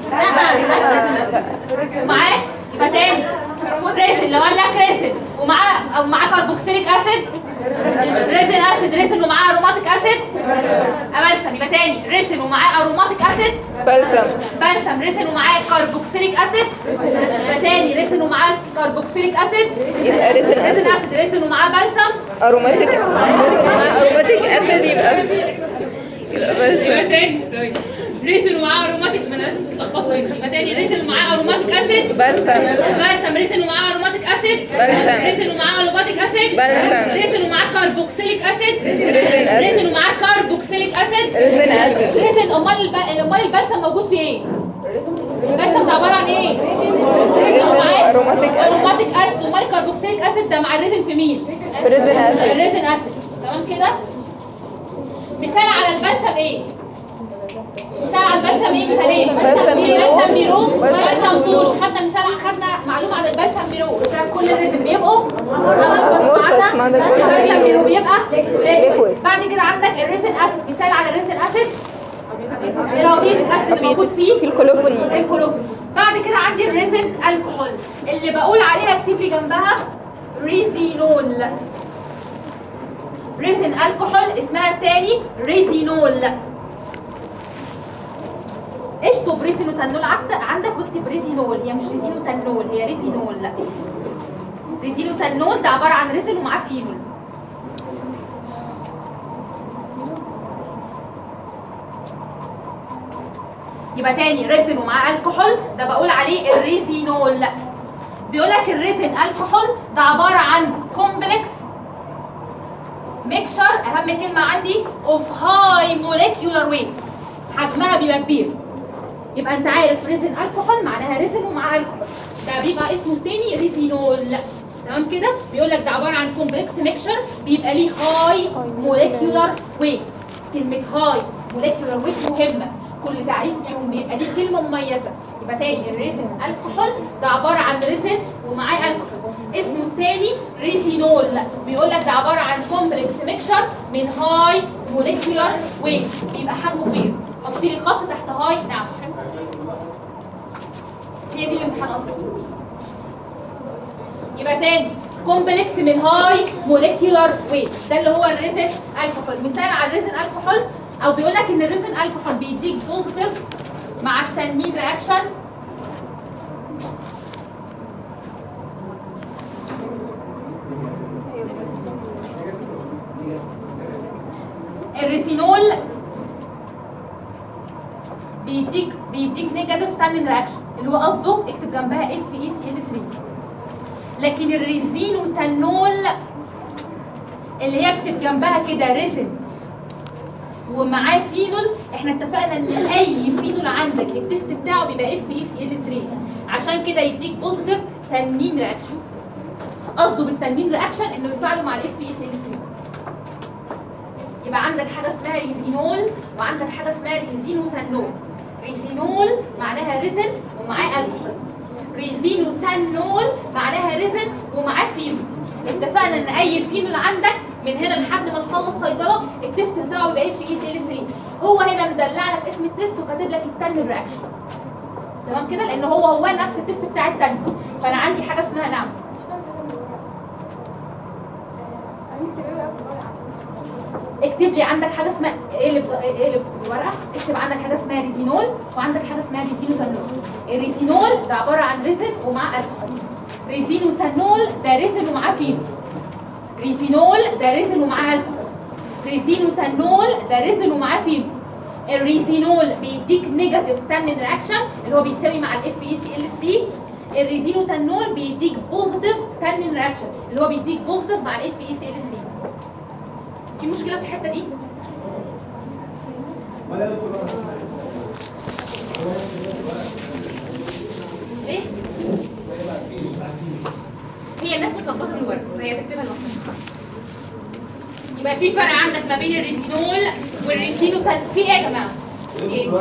معاه يبقى تاني ريزن لو قال لك ريزن ومعاه او معاه كاربوكسيليك اسيد ريزن اسيد ريزن ومعاه اروماتيك اسيد بلسم يبقى تاني ريزن ومعاه اروماتيك اسيد بلسم بلسم ريزن ومعاه كاربوكسيليك اسيد يبقى تاني ريزن ومعاه كاربوكسيليك اسيد يبقى ريزن ريزن اسيد اسيد ريزن ومعاه بلسم اروماتيك ريزن مع اروماتيك اسيد يبقى يبقى بلسم تاني ريزن ومعاه اروماتيك ما انا لازم تتلخبطوا هنا يبقى تاني ريزن ومعاه اروماتيك اسيد بلسم بلسم ريزن ومعاه اروماتيك اسيد بلسم. ريزن ومعاه اروماتيك اسيد بلسم. ريزن ومعاه كاربوكسيليك اسيد ريزن أسيد. ريزن ومعاه كاربوكسيليك اسيد ريزن اسيد ريزن امال الب- امال البلسم موجود في ايه؟ البلسم ده عباره عن ايه؟ ريزن ومعاه أروماتيك أسيد. اروماتيك اسيد امال الكاربوكسيليك اسيد ده مع الريزن في مين؟ ريزن اسيد الريزن اسيد تمام كده؟ مثال على البلسم ايه؟ مثال على البلسم ايه مثالين؟ بلسم ميرو. بلسم ميرو بلسم بلسم طولو. طولو خدنا مثال خدنا معلومه عن البلسم ميرو قلت لك كل الريزن بيبقوا مورفس ما عندك بلسم البلسم ميرو بيبقى Liquid. بعد كده عندك الريزن اسيد مثال على الريزن اسيد الابيض الاسيد اللي موجود فيه في الكولوفوني الكلوفين بعد كده عندي الريزن الكحول اللي بقول عليها اكتب لي جنبها ريزينول ريزن الكحول اسمها التاني ريزينول اشطب ريزينوتانول عند- عندك واكتب ريزينول هي مش ريزينوتانول هي ريزينول ريزينوتانول ده عباره عن ريزين ومعاه فينول يبقى تاني ريزين ومعاه الكحول ده بقول عليه الريزينول بيقول لك الريزين الكحول ده عباره عن كومبلكس ميكشر اهم كلمه عندي اوف هاي موليكيولار ويت حجمها بيبقى كبير يبقى انت عارف ريزين الكحول معناها ريزن ومعاه الكحول ده بيبقى اسمه التاني ريزينول تمام كده بيقول لك ده عباره عن كومبلكس ميكشر بيبقى ليه هاي موليكيولار ويت كلمه هاي موليكيولار ويت مهمه كل تعريف فيهم بيبقى ليه كلمه مميزه يبقى تاني الريزن الكحول ده عباره عن ريزن ومعاه الكحول اسمه التاني ريزينول بيقول لك ده عباره عن كومبلكس ميكشر من هاي موليكيولار ويت بيبقى حجمه كبير حط لي خط تحت هاي نعم هي دي الامتحان اصلا يبقى تاني كومبلكس من هاي موليكيولار ويت ده اللي هو الريزن الكحول مثال على الريزن الكحول او بيقول لك ان الريزن الكحول بيديك بوزيتيف مع التنين رياكشن الريسينول بيديك بيديك نيجاتيف تانين رياكشن اللي هو قصده اكتب جنبها اف اي سي ال 3 لكن الريزينوتانول اللي هي اكتب جنبها كده ريزن ومعاه فينول احنا اتفقنا ان اي فينول عندك التست بتاعه بيبقى اف اي سي ال 3 عشان كده يديك بوزيتيف تنين رياكشن قصده بالتنين رياكشن انه يفعله مع الاف اي سي ال 3 يبقى عندك حاجه اسمها ريزينول وعندك حاجه اسمها ريزينوتانول ريزينول معناها ريزن ومعاه الكحول ريزينوتانول معناها ريزن ومعاه فينول اتفقنا ان اي فينول عندك من هنا لحد ما تخلص صيدله التست بتاعه يبقى اتش اي سي ال 3 هو هنا مدلع لك اسم التست وكاتب لك التن رياكشن تمام كده لان هو هو نفس التست بتاع التن فانا عندي حاجه اسمها نعم اكتب لي عندك حاجه اسمها اقلب اقلب الورقه اكتب عندك حاجه اسمها ريزينول وعندك حاجه اسمها ريزينوتانول الريزينول ده عباره عن ريزن ومعاه الكحول ريزينوتانول ده ريزن ومعاه فينول ريزينول ده ريزن ومعاه الكحول ريزينوتانول ده ريزن ومعاه فينول الريزينول بيديك نيجاتيف تانين رياكشن اللي هو بيساوي مع الاف اي سي ال 3 الريزينوتانول بيديك بوزيتيف تانين رياكشن اللي هو بيديك بوزيتيف مع الاف اي سي ال 3 في مشكله في الحته دي ايه هي الناس متلخبطه في الورق فهي تكتبها لوحدها يبقى في فرق عندك ما بين الريسينول والريسينو كان في ايه يا جماعه؟ في ايه؟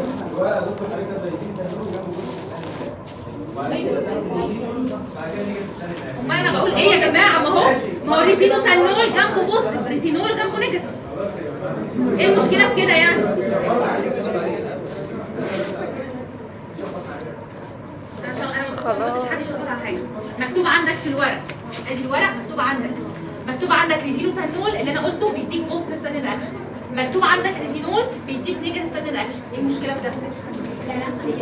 امال انا بقول ايه يا جماعه ما هو ما هو ريسينو تانول جنبه بوزيتيف ريسينول جنبه نيجاتيف ايه المشكله في كده يعني؟ انا شغ... انا ما خلاص. كنتش حد يشتغل على حاجه مكتوب عندك في الورق ادي الورق مكتوب عندك مكتوب عندك ريزينوتانول اللي انا قلته بيديك بوزيتيف ثاني رياكشن مكتوب عندك ريزينول بيديك نيجاتيف ثاني رياكشن ايه المشكله في ده؟ يعني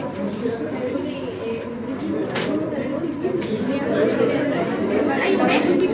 ايوه ماشي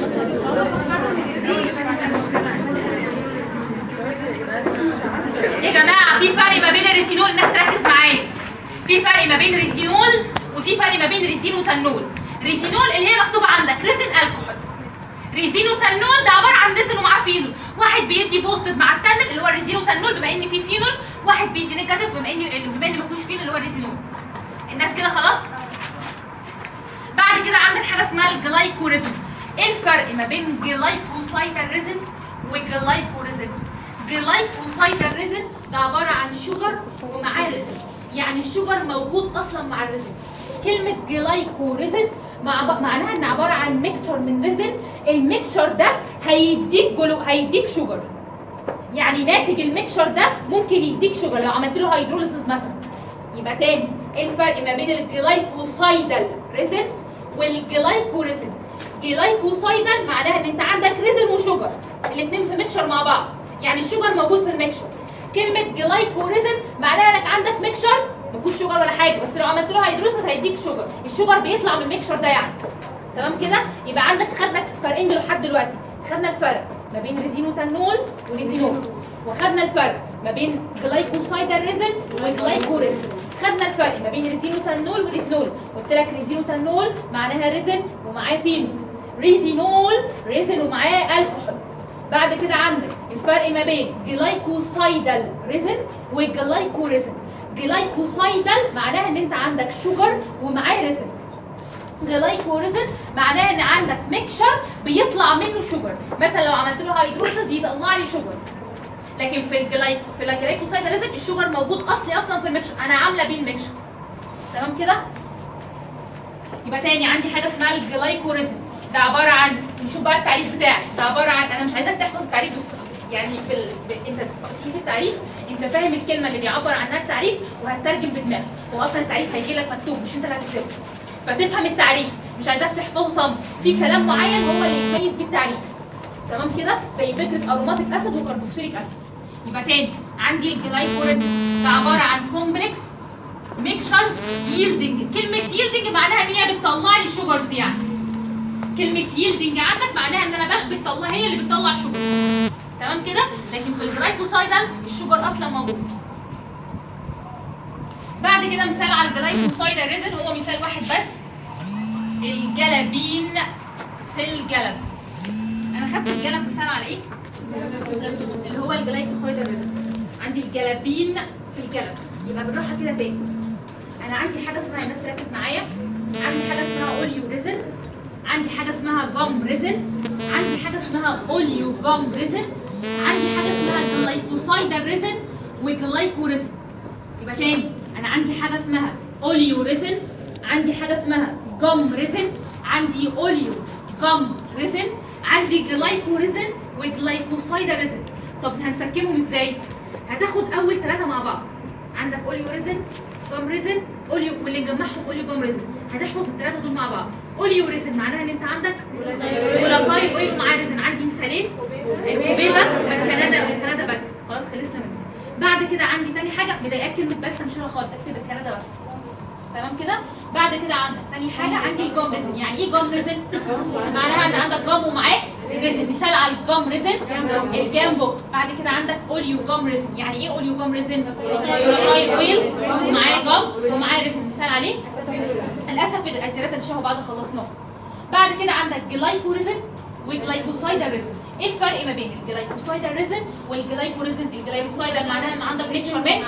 يا جماعه في فرق ما بين الريسينول الناس تركز معايا في فرق ما بين ريسينول وفي فرق ما بين ريسينوتانول ريسينول اللي هي مكتوبه عندك ريزن الكحول ريسينوتانول ده عباره عن ريزن ومعاه فينول واحد بيدي بوزيتيف مع التانل اللي هو الريسينوتانول بما ان في فينول واحد بيدي نيجاتيف بما ان بما ان ما فيهوش فينول اللي هو الريسينول الناس كده خلاص بعد كده عندك حاجه اسمها الجلايكوريزم ايه الفرق ما بين جلايكوسايدال ريزن وجلايكوريزم جلايكوسايدال ريزن ده عباره عن شوجر ومعاه ريزن يعني الشوجر موجود اصلا مع الريزن كلمه جلايكوريزن مع معناها ان عباره عن ميكتشر من ريزن الميكتشر ده هيديك جلو هيديك شوجر يعني ناتج الميكشر ده ممكن يديك شوجر لو عملت له هيدروليسيس مثلا يبقى تاني ايه الفرق ما بين الجلايكوسايدال ريزن والجلايكوريزن جلايكوسايدال معناها ان انت عندك ريزن وشوجر الاثنين في ميكشر مع بعض يعني الشوجر موجود في الميكشر كلمه جلايكوريزن معناها انك عندك ميكشر ما فيهوش شوجر ولا حاجه بس لو عملت له هيدروليسيس هيديك شوجر الشوجر بيطلع من الميكشر ده يعني تمام كده يبقى عندك خدنا فرقين لحد دلوقتي خدنا الفرق ما بين ريزينوتانول وريزينول وخدنا الفرق ما بين جلايكوسايدال ريزن وجلايكوريزن خدنا الفرق ما بين ريزينوتانول وريزينول قلت لك ريزينوتانول معناها ريزن ومعاه فينول ريزينول ريزن ومعاه الكحول بعد كده عندك الفرق ما بين جلايكوسايدال ريزن وجلايكوريزن جلايكوسايدال معناها ان انت عندك شوجر ومعاه ريزن جلايكوريزن معناها ان عندك ميكشر بيطلع منه شوجر مثلا لو عملت له هيدروسيس يطلع لي شوجر لكن في الجلايك في الجلايكوسايد ريزن الشوجر موجود اصلي اصلا في الميكشر انا عامله بيه الميكشر تمام كده يبقى تاني عندي حاجه اسمها الجلايكوريزم ده عباره عن نشوف بقى التعريف بتاعي ده عباره عن انا مش عايزاك تحفظ التعريف بس يعني بال... ب... انت تشوف التعريف انت فاهم الكلمه اللي بيعبر عنها التعريف وهتترجم بدماغك هو اصلا التعريف هيجي لك مكتوب مش انت اللي هتكتبه فتفهم التعريف مش عايزاك تحفظه صم في كلام معين هو اللي يميز بيه التعريف تمام كده زي فكره اروماتيك اسيد وكربوكسيليك اسيد يبقى تاني عندي الجلايكوريزم ده عباره عن كومبلكس ميكشرز ييلدنج كلمه ييلدنج معناها ان هي بتطلع لي شوجرز يعني كلمه ييلدنج عندك معناها ان انا بخ بتطلع هي اللي بتطلع شوجر تمام كده لكن في الجلايكوسايدال الشوجر اصلا موجود بعد كده مثال على الجلايكوسايدال ريزن هو مثال واحد بس الجلابين في الجلب انا خدت الجلب مثال على ايه اللي هو الجلايكوسايدال ريزن عندي الجلابين في الجلب يبقى بالراحه كده تاني انا عندي حاجه اسمها الناس ركز معايا عندي حاجه اسمها اوليو ريزن عندي حاجه اسمها جام ريزن عندي حاجه اسمها اوليو جام ريزن عندي حاجه اسمها جلايكوسايدال ريزن وجلايكو ريزن يبقى تاني انا عندي حاجه اسمها اوليو ريزن عندي حاجه اسمها جام ريزن عندي اوليو جام ريزن عندي جلايكو ريزن وجلايكوسايدال ريزن طب هنسكنهم ازاي هتاخد اول ثلاثه مع بعض عندك اوليو ريزن جام ريزن اوليو واللي نجمعهم اوليو جام ريزن هتحفظ الثلاثه دول مع بعض اوليو ريزن معناها ان انت عندك ولاقاي اويل ومعاه ريزن عندي مثالين الكوبيبه والكندا والكندا بس خلاص خلصنا منه بعد كده عندي تاني حاجه مضايقاك كلمه بس مش هنا خالص اكتب الكندا بس تمام كده بعد كده عندك تاني حاجه عندي الجام ريزن يعني ايه جام ريزن معناها ان عندك جام ومعاه ريزن مثال على الجام ريزن الجام بوك بعد كده عندك اوليو جام ريزن يعني ايه اوليو جام ريزن يوراكايل اويل ومعاه جام ومعاه ريزن مثال عليه للاسف الثلاثه اللي شبه بعض خلصناهم بعد كده عندك جلايكوريزن وجلايكوسايدال ريزن ايه الفرق ما بين الجلايكوسايدال ريزن والجلايكوريزن الجلايكوسايدال معناها ان عندك ميكشر من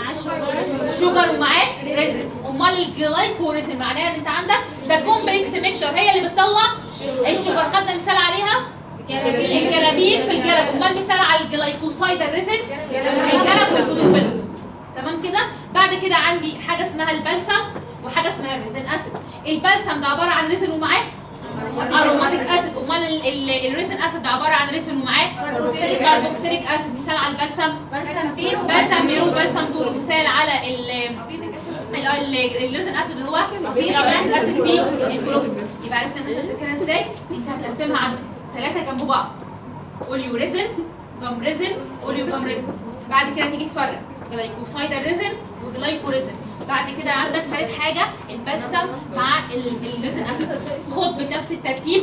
شوجر ومعاه ريزن امال الجلايكوريزن معناها ان انت عندك ده كومبلكس ميكشر هي اللي بتطلع الشوجر خدنا مثال عليها الجلابين في الجلب امال مثال على الجلايكوسايدال ريزن الجلب والجلوفيل تمام كده بعد كده عندي حاجه اسمها البلسم وحاجه اسمها الريزن اسيد البلسم ده عباره عن ريزن ومعاه اروماتيك اسيد امال ال- ال- الريزن اسيد ده عباره عن ريزن ومعاه كاربوكسيليك اسيد مثال على البلسم بلسم بيرو بلسم طول مثال على ال ال- ال- الريزن اسيد اللي هو الامينو اسيد فيه الكلوفيل يبقى عرفنا الناس هتذاكرها ازاي انت هتقسمها عندك ثلاثه جنب بعض اوليو ريزن جام ريزن اوليو جام ريزن بعد كده تيجي تفرق جلايكوسايدال ريزن وجلايكو ريزن بعد كده عندك ثالث حاجه البلسم مع ال- الريزن اسيد خد بنفس الترتيب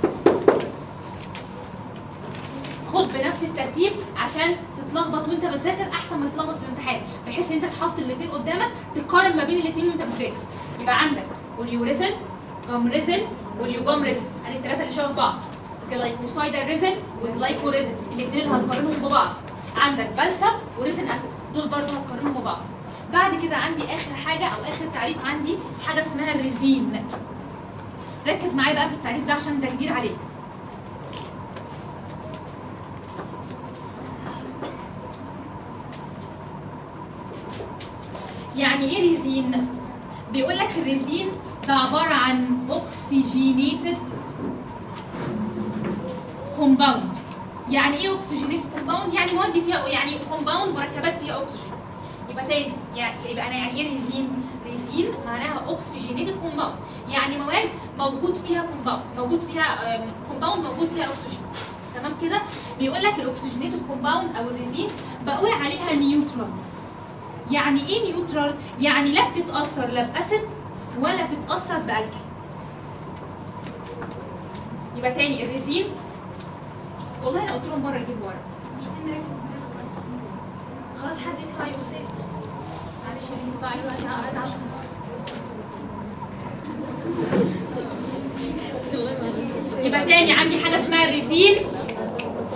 خد بنفس الترتيب عشان تتلخبط وانت بتذاكر احسن ما تتلخبط في الامتحان بحيث ان انت تحط الاثنين قدامك تقارن ما بين الاثنين وانت بتذاكر يبقى عندك اوليوريزن جام ريزن واليوجام ريزن ادي الثلاثه اللي شبه بعض جلايكوسايدال ريزن وجلايكو ريزن الاثنين اللي هتقارنهم ببعض عندك بلسم وريزن اسيد دول برضه هتقارنهم ببعض بعد كده عندي اخر حاجه او اخر تعريف عندي حاجه اسمها الريزين ركز معايا بقى في التعريف ده عشان ده جديد عليك يعني ايه ريزين بيقول لك الريزين ده عباره عن اوكسجينيتد كومباوند يعني ايه اوكسجينيتد كومباوند يعني مواد فيها يعني كومباوند مركبات فيها اكسجين يبقى تاني يعني يبقى انا يعني ايه ريزين ريزين معناها اوكسجينيتد كومباوند يعني مواد موجود فيها كومباوند موجود فيها كومباوند موجود فيها اكسجين تمام كده بيقول لك الاكسجينيتد كومباوند او الريزين بقول عليها نيوترال يعني ايه نيوترال يعني لا بتتاثر لا باسيد ولا تتاثر بالكلي يبقى تاني الريزين والله انا قلت لهم مره يجيبوا ورق مش عايزين نركز خلاص حد يطلع يقول تاني معلش يا بنتي اطلعي دلوقتي هقعد 10 يبقى تاني عندي حاجه اسمها الريزين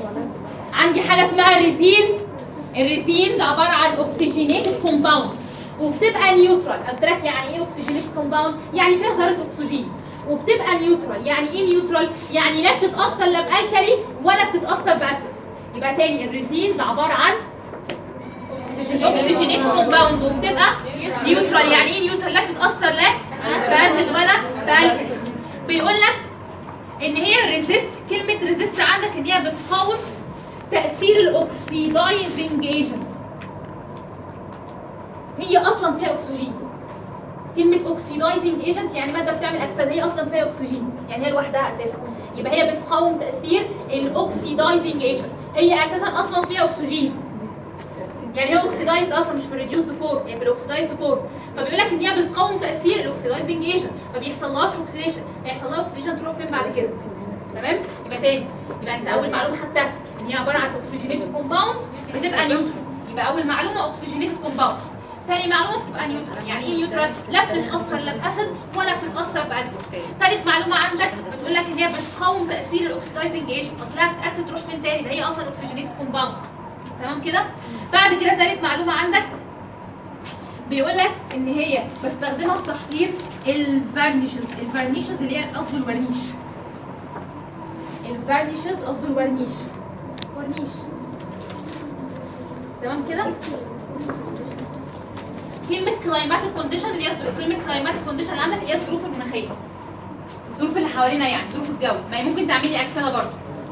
عندي حاجه اسمها الريزين الريزين ده عباره عن اوكسجينيتد كومباوند وبتبقى نيوترال قلت لك يعني ايه اوكسجينيت كومباوند يعني فيها ذره اكسجين وبتبقى نيوترال يعني ايه نيوترال يعني لا بتتاثر لا بالكلي ولا بتتاثر باسيد يبقى تاني الريزين ده عباره عن اوكسجينيت كومباوند وبتبقى نيوترال يعني ايه نيوترال لا بتتاثر لا باسيد ولا بالكلي بيقول لك ان هي ريزيست كلمه ريزيست عندك ان هي بتقاوم تاثير الاوكسيدايزنج ايجنت هي اصلا فيها اكسجين كلمه اوكسيدايزنج ايجنت يعني ماده بتعمل اكسده هي اصلا فيها اكسجين يعني هي لوحدها اساسا يبقى هي بتقاوم تاثير الاوكسيدايزنج ايجنت هي اساسا اصلا فيها اكسجين يعني هي اوكسيدايز اصلا مش في الريديوسد فورم يعني في الاوكسيدايز فورم فبيقول لك ان هي بتقاوم تاثير الاوكسيدايزنج ايجنت ما بيحصلهاش اوكسيديشن هيحصل لها اوكسيديشن تروح فين بعد كده تمام يبقى تاني يبقى انت اول معلومه خدتها ان هي عباره عن اوكسجينيتد كومباوند بتبقى نيوترال يبقى اول معلومه اوكسجينيتد كومباوند تاني معلومه بتبقى نيوترال يعني ايه نيوترال لا بتتاثر لا باسيد ولا بتتاثر بالكول تالت معلومه عندك بتقول لك ان هي بتقاوم تاثير الاوكسيدايزنج ايجنت اصلها تتاكسد تروح فين تاني ده هي اصلا اوكسجينيتد كومباوند تمام كده بعد كده تالت معلومه عندك بيقول لك ان هي بستخدمها في تحضير الفارنيشز الفارنيشز اللي هي قصده الورنيش الفارنيشز قصده الورنيش ورنيش تمام كده كلمة كلايماتيك كونديشن اللي هي الظروف- كلمة كلايماتيك كونديشن اللي عندك اللي هي الظروف المناخية الظروف اللي حوالينا يعني ظروف الجو ما هي ممكن تعملي اكسده برضه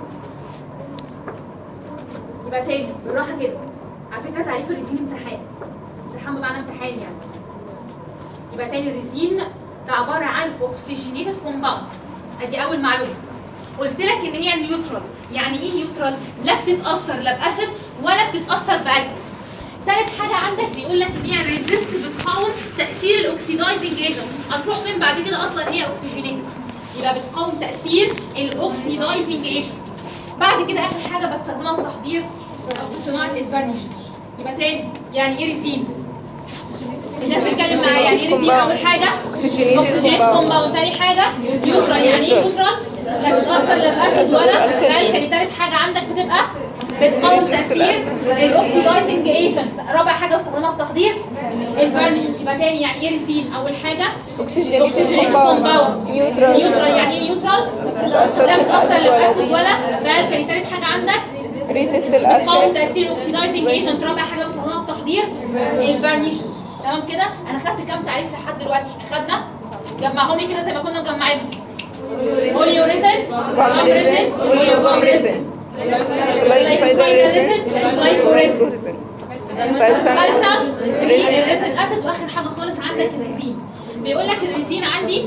يبقى تاني بالراحة كده على فكرة تعريف الريزين امتحان امتحان بمعنى امتحان يعني يبقى تاني الريزين ده عبارة عن اوكسجينيتد كومباوند ادي اول معلومة قلت لك ان هي نيوترال يعني ايه نيوترال لا بتتاثر لا باسيد ولا بتتاثر بالكول تالت حاجه عندك بيقول لك ان هي ريزيست بتقاوم تاثير الاكسيدايزنج ايجنت هتروح فين بعد كده اصلا هي اوكسجينيتد يبقى بتقاوم تاثير الاكسيدايزنج ايجنت بعد كده اخر حاجه بستخدمها في تحضير او في صناعه الفارنيشز يبقى تاني يعني ايه ريزين الناس بتتكلم معايا يعني ايه ريزين اول حاجه Oxygenated Oxygenated compound. compound. تاني حاجه نيوترال يعني ايه نيوترال لا بتاثر لا باسيد ولا بالكلي تالت حاجه عندك بتبقى بتقاوم تاثير الاوكسيدايزنج ايجنت رابع حاجه بستخدمها في تحضير الفارنيشز يبقى تاني يعني ايه ريزين اول حاجه Oxygenated Oxygenated compound. compound. Neutral. نيوترال يعني ايه نيوترال لا بتاثر لا باسيد ولا بالكلي تالت حاجه عندك Resist بتقاوم الأكشن تاثير الاوكسيدايزنج ايجنت رابع حاجه بستخدمها في تحضير الفارنيشز تمام كده انا خدت كام تعريف لحد دلوقتي اخدنا جمعهم لي كده زي ما كنا مجمعينهم اوليوريزن جام ريزن وليوجام ريزن glycoside resin glycoresin بلسم بلسم الريزن اسيد واخر حاجه خالص عندك الريزين بيقول لك الريزين عندي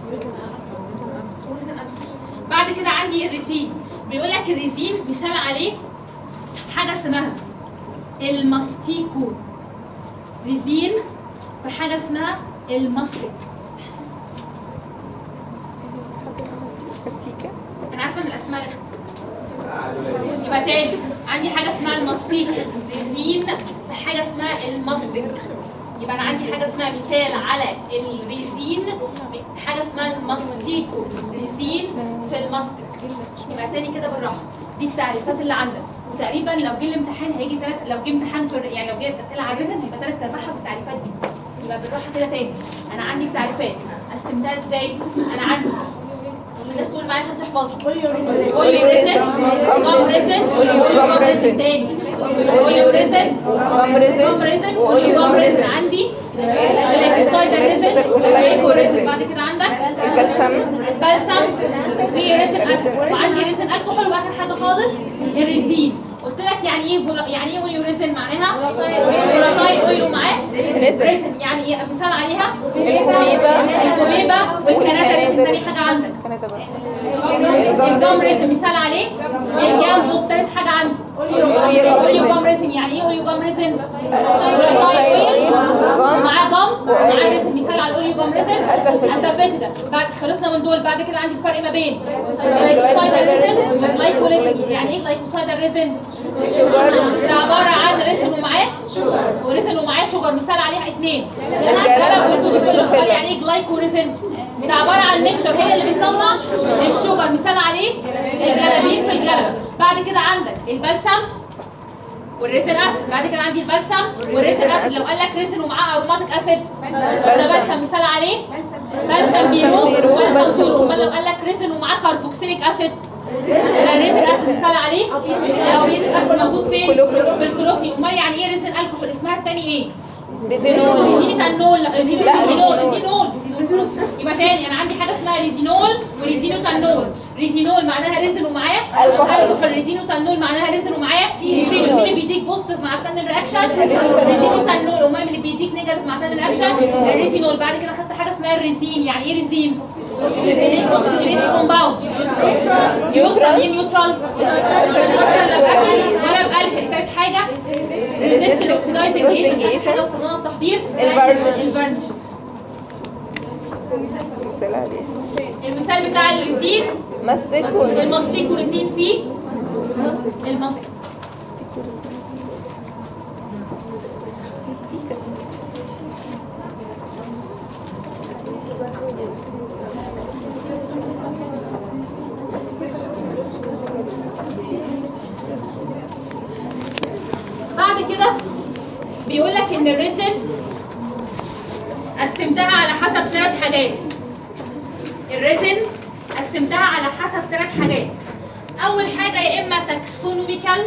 بعد كده عندي الريزين بيقول لك الريزين مثال عليه حاجه اسمها الماستيكو ريزين في حاجه اسمها الماستيك استيكة انا عارفه ان الاسماء رخمة. يبقى تاني عندي حاجه اسمها الماستيك ريزين في حاجه اسمها الماستيك يبقى انا عندي حاجه اسمها مثال على الريزين حاجه اسمها الماستيكو ريزين في الماستيك يبقى تاني كده بالراحه دي التعريفات اللي عندك وتقريبا لو جه الامتحان هيجي ثلاث لو جه امتحان في الر- يعني لو جه اسئله على الريزن هيبقى ثلاث ارباعها بالتعريفات دي يبقى بالراحه كده تاني انا عندي التعريفات قسمتها ازاي؟ انا عندي الناس تقول معايا عشان تحفظها اوليوريزن اوليوريزن جامريزن اوليوجامريزن تاني اوليوريزن جام ريزن جامريزن وأوليوجامريزن اوليوجامريزن عندي الجلايكوسايدريزن والجلايكوريزن بعد كده عندك البلسم البلسم وريزن الكحول وعندي ريزن الكحول واخر حاجه خالص الريزين قلت لك يعني ايه فولا يعني ايه اوليوريزن معناها فولاتايل اويل ومعاه ريزن. ريزن يعني ايه مثال عليها الكوبيبة الكوبيبا والكندا ريزن والكندا تاني حاجه عندك كندا بس الجام الجام ريزن ريزن مثال عليه الجام تالت حاجه عندي الأوليوجام اوليوجام ريزن ريزن يعني ايه اوليوجام ريزن فولاتايل أويل جام معاه جام ومعاه ريزن مثال على الاوليوجام ريزن أسافيتدا. اسافيتدا بعد خلصنا من دول بعد كده عندي الفرق ما بين الجلايكوسايد ريزن والجلايكوليزن يعني ايه جلايكوسايد ريزن الشوجر ده عباره عن ريزن ومعاه وريزن ومعاه شوجر مثال عليها اثنين الجلب والتوتوفيلا. يعني ايه جلايكوريزن ده عباره عن ميكشر هي اللي بتطلع الشوجر مثال عليه الجلابين في الجلبه بعد كده عندك البلسم والريسن اسيد بعد كده عندي البلسم والريسن اسيد لو قال لك ريسن ومعاه اروماتيك اسيد ده بلسم مثال عليه بلسم بيرو بيرو، وبلسم بلسم تول تول. امال لو قال لك ريسن ومعاه كاربوكسيليك اسيد ده الريسن اسيد مثال عليه لو ريسن اسيد موجود فين؟ كلوفري. في الكلوفري امال يعني ايه ريسن الكحول اسمها الثاني ايه؟ ريزينول ريزينيتانول لا ريزينول لا، ريزينول ريزينول. ريزينول يبقى تاني انا عندي حاجه اسمها ريزينول وريزينوتانول ريزينول معناها ريزن ومعاه الكحول. ريزينوتانول معناها ريزن ومعاه فينول مين اللي بيديك بوزيتيف مع التانل رياكشن الريزينوتانول. ريزينوتانول امال مين اللي بيديك نيجاتيف مع التانل رياكشن الريزينول بعد كده خدت حاجه اسمها الريزين يعني ايه ريزين؟ اوكسجينيتد كومباوند نيوترال ايه نيوترال؟ ولا بقلب كانت حاجه ريزيستنت اوكسيدايزنج ايجنت حاجه استخدمها في تحضير الفارنش. الفارنش مثال عليه المثال بتاع الريزين ماستيك الماستيك وريزين فيه الماستيك بعد كده بيقول لك ان الريسل قسمتها على حسب ثلاث حاجات الريسن قسمتها على حسب ثلاث حاجات اول حاجه يا اما تاكسونوميكال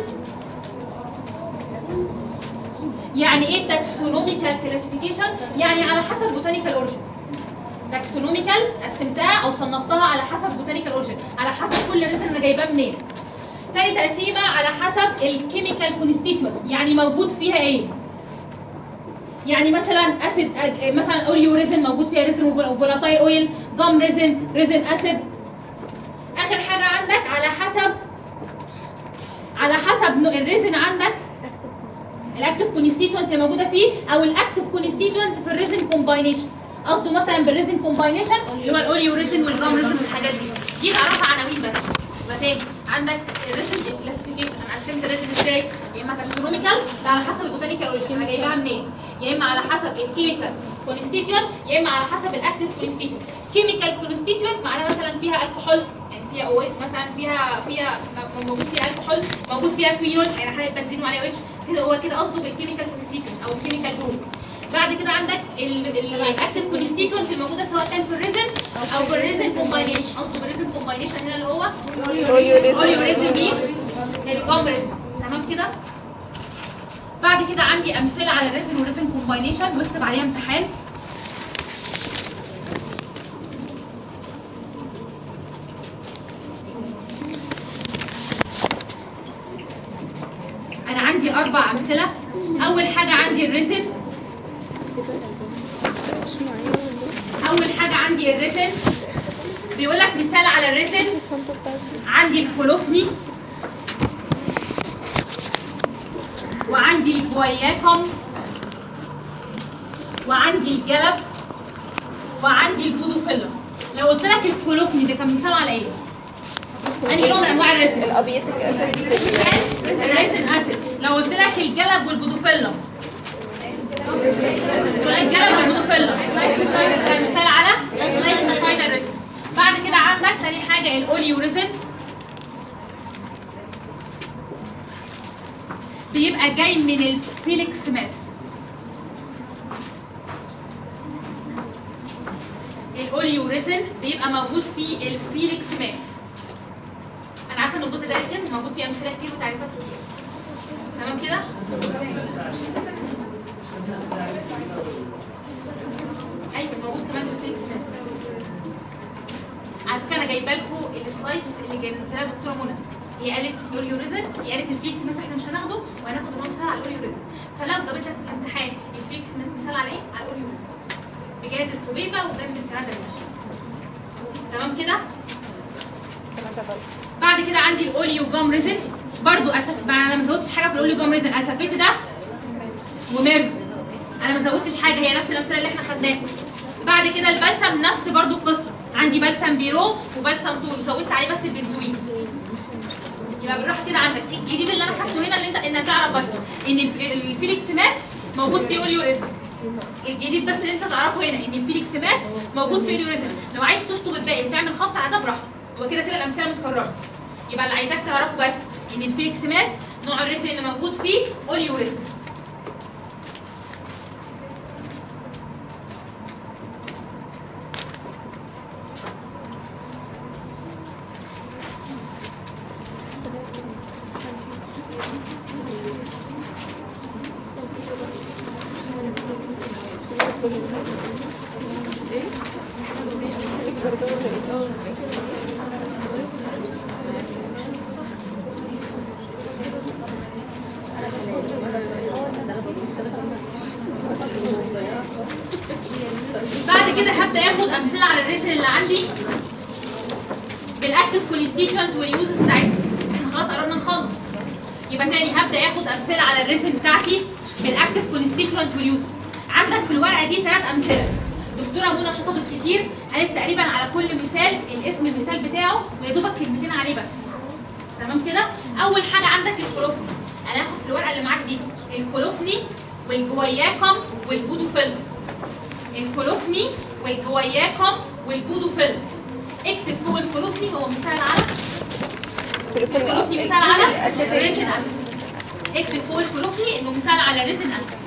يعني ايه تاكسونوميكال كلاسيفيكيشن يعني على حسب بوتانيكال اوريجين تاكسونوميكال قسمتها او صنفتها على حسب بوتانيكال اوريجين على حسب كل ريسن انا جايباه منين تاني تقسيمه على حسب الكيميكال كونستيتوينت يعني موجود فيها ايه يعني مثلا اسيد مثلا اوريو ريزن موجود فيها ريزن وفولاتايل اويل جام ريزن ريزن اسيد اخر حاجه عندك على حسب على حسب نوع الريزن عندك الاكتف كونستيتوينت اللي موجوده فيه او الاكتف كونستيتوينت في الريزن كومباينيشن قصده مثلا بالريزن كومباينيشن اللي هو الاوريو ريزن والجام ريزن والحاجات دي دي تعرفها عناوين بس يبقى تاني عندك الريزن كلاسيفيكيشن انا قسمت الريزن ازاي يا اما تاكسونوميكال ده على حسب البوتانيكال اوريجين انا جايباها منين يا اما على حسب الكيميكال كونستيتوينت يا اما على حسب الاكتف كونستيتوينت كيميكال كونستيتوينت معناها مثلا فيها الكحول يعني فيها اويت مثلا فيها فيها موجود فيها الكحول موجود فيها فينول يعني حاجه بنزين وعليها اتش كده هو كده قصده بالكيميكال كونستيتوينت او الكيميكال جروب بعد كده عندك الاكتف كونستيتوينت الموجوده سواء كان في الريزن او في الريزن كومباينيشن قصده بالريزن كومباينيشن هنا اللي هو اوليو اوليو ريزن ريزن بي الجام ريزن تمام كده بعد كده عندي امثله على الريزن والريزن كومباينيشن واكتب عليها امتحان انا عندي اربع امثله اول حاجه عندي الريزن اول حاجه عندي الريزن بيقول لك مثال على الريزن عندي الكولوفني وعندي الجوياكم وعندي الجلب وعندي البودوفيلا لو قلت لك الكولوفني ده كان مثال على ايه؟ انهي نوع من انواع الريزن؟ الابيتيك اسيد الريزن اسيد لو قلت لك الجلب والبودوفيلا الجلب والبودوفيلا كان مثال على لايفوسايد الريزن بعد كده عندك تاني حاجه الاوليو ريزن بيبقى جاي من الفيليكس ماس الاوليو ريزن بيبقى موجود في الفيليكس ماس انا عارفه ان الجزء ده رخم وموجود فيه امثله كتير وتعريفات كتير تمام كده ايوه موجود كمان في الفيليكس ماس على فكره انا جايبه لكم السلايدز اللي جايه منزلها الدكتوره منى هي قالت الاوريوريزن هي قالت الفليكس ماس احنا مش هناخده وهناخد هو مثال على الاوريوريزن فلو جابت لك في الامتحان الفليكس ماس مثال على ايه؟ على الاوريوريزن بجانب الحبيبه وجانب الكندا تمام كده؟ بعد كده عندي الاوليو جام ريزن برضو اسف ما انا ما زودتش حاجه في الاوليو جام ريزن انا سفيت ده وميرجو انا ما زودتش حاجه هي نفس الامثله اللي احنا خدناها بعد كده البلسم نفس برضو القصه عندي بلسم بيرو وبلسم طول وزودت عليه بس البنزوين يبقى بالراحه كده عندك الجديد اللي انا خدته هنا اللي انت انك تعرف بس ان الف- الفيليكس ماس موجود فيه اوليو ريزن الجديد بس اللي انت تعرفه هنا ان الفيليكس ماس موجود في اوليو ريزن لو عايز تشطب الباقي وتعمل خط على ده براحتك هو كده كده الامثله متكرره يبقى اللي عايزاك تعرفه بس ان الفيليكس ماس نوع الريسن اللي موجود فيه اوليوريسن بعد كده هبدا اخد امثله على الريسن اللي عندي بالاكتف كونستيتوينت واليوزز بتاعتها احنا خلاص قربنا نخلص يبقى تاني هبدا اخد امثله على الريسن بتاعتي بالاكتف كونستيتوينت واليوزز عندك في الورقه دي ثلاث امثله دكتوره منى شطبت كتير قالت تقريبا على كل مثال الاسم المثال بتاعه ويا دوبك كلمتين عليه بس تمام كده اول حاجه عندك الكولوفني انا هاخد في الورقه اللي معاك دي الكولوفني والجوياكم والبودوفيلم الكولوفني والجوياكم والبودوفيلم اكتب فوق الكولوفني هو مثال على الكولوفني مثال على ريزن اسيد اكتب فوق الكولوفني انه مثال على ريزن اسيد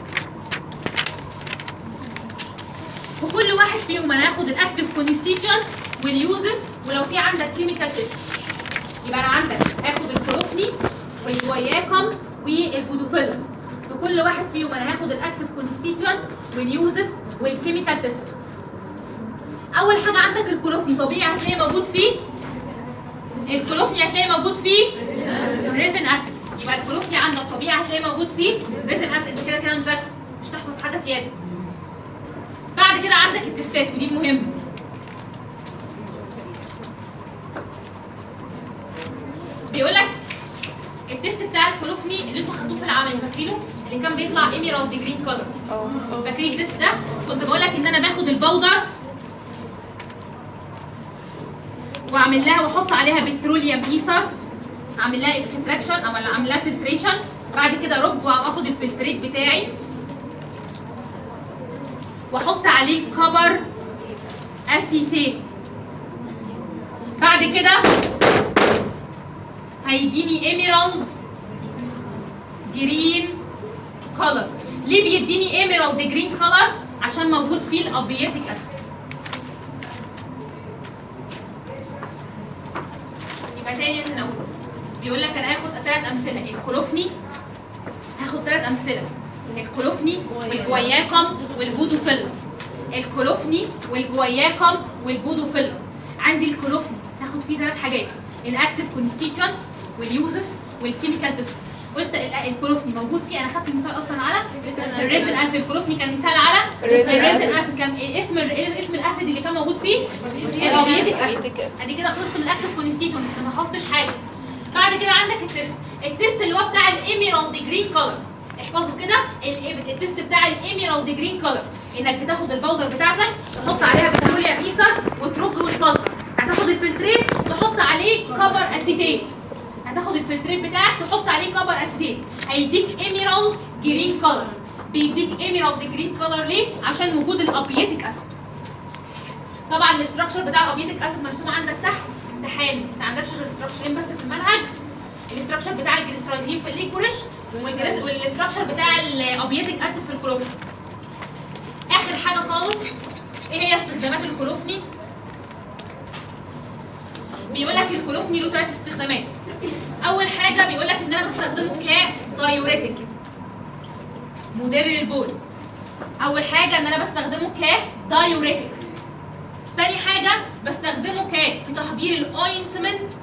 وكل واحد فيهم هناخد الاكتف كونستيتيوشن واليوزز ولو في عندك كيميكال تيست يبقى انا عندك هاخد الكولوفني والجوياكم والبودوفيلم في كل واحد فيهم انا هاخد الاكتف كونستيتيوشن واليوزز والكيميكال تيست اول حاجه عندك الكولوفني طبيعي هتلاقي موجود فيه الكولوفني هتلاقي موجود فيه ريزن اسيد يبقى الكولوفني عندك طبيعي هتلاقي موجود فيه ريزن اسيد انت كده كده مذاكر مش تحفظ حاجه زياده بعد كده عندك التستات ودي المهمه بيقول لك التست بتاع الكولوفني اللي انتوا خدتوه في العمل فاكرينه اللي كان بيطلع ايميرالد جرين كولر فاكرين التست ده كنت بقول لك ان انا باخد البودر واعمل لها واحط عليها بتروليوم ايثر اعمل لها اكستراكشن او اعمل لها فلتريشن بعد كده ارج واخد الفلتريت بتاعي واحط عليه كبر اسيتيت بعد كده هيديني ايميرالد جرين كولر ليه بيديني ايميرالد جرين كولر عشان موجود فيه الابياتيك اسيد يبقى تاني يا سنة أولى بيقول لك انا هاخد ثلاث امثله الكولوفني هاخد ثلاث امثله الكولوفني والجوياكم والبودوفيلم الكولوفني والجوياكم والبودوفيلم عندي الكولوفني هاخد فيه ثلاث حاجات الاكتف كونستيتوينت واليوزس والكيميكال ديسك قلت ال- الكولوفني موجود فيه انا خدت مثال اصلا على الريزن اسيد الكولوفني كان مثال على الريزن الريزن أسيد. اسيد كان اسم ال- اسم الاسيد اللي كان موجود فيه الابيتيك اسيد ادي كده خلصت من الاكتف كونستيتوينت ما حفظتش حاجه بعد كده عندك التست التست اللي هو بتاع الايميرالد جرين كولر احفظوا كده ال- التست بتاع الايميرالد جرين كولر انك بتاخد البودر بتاعتك تحط عليها بتروليوم ايثر وترج وتفلتر هتاخد الفلتريت تحط عليه كبر اسيتيت هتاخد الفلتريت بتاعك تحط عليه كبر اسيتيت هيديك ايميرالد جرين كولر بيديك ايميرالد جرين كولر ليه عشان وجود الابياتيك اسيد طبعا الاستراكشر بتاع الابيتيك اسيد مرسوم عندك تحت امتحان انت ما عندكش غير استراكشرين بس في المنهج الاستراكشر بتاع الجليسرايدين في الليكوريش والجليس- والاستراكشر بتاع الابيتيك اسيد في الكلوفني اخر حاجه خالص ايه هي استخدامات الكلوفني بيقول لك الكلوفني له ثلاث استخدامات اول حاجه بيقول لك ان انا بستخدمه كدايوريتك مدر البول اول حاجه ان انا بستخدمه كدايوريتك تاني حاجة بستخدمه ك في تحضير الاوينتمنت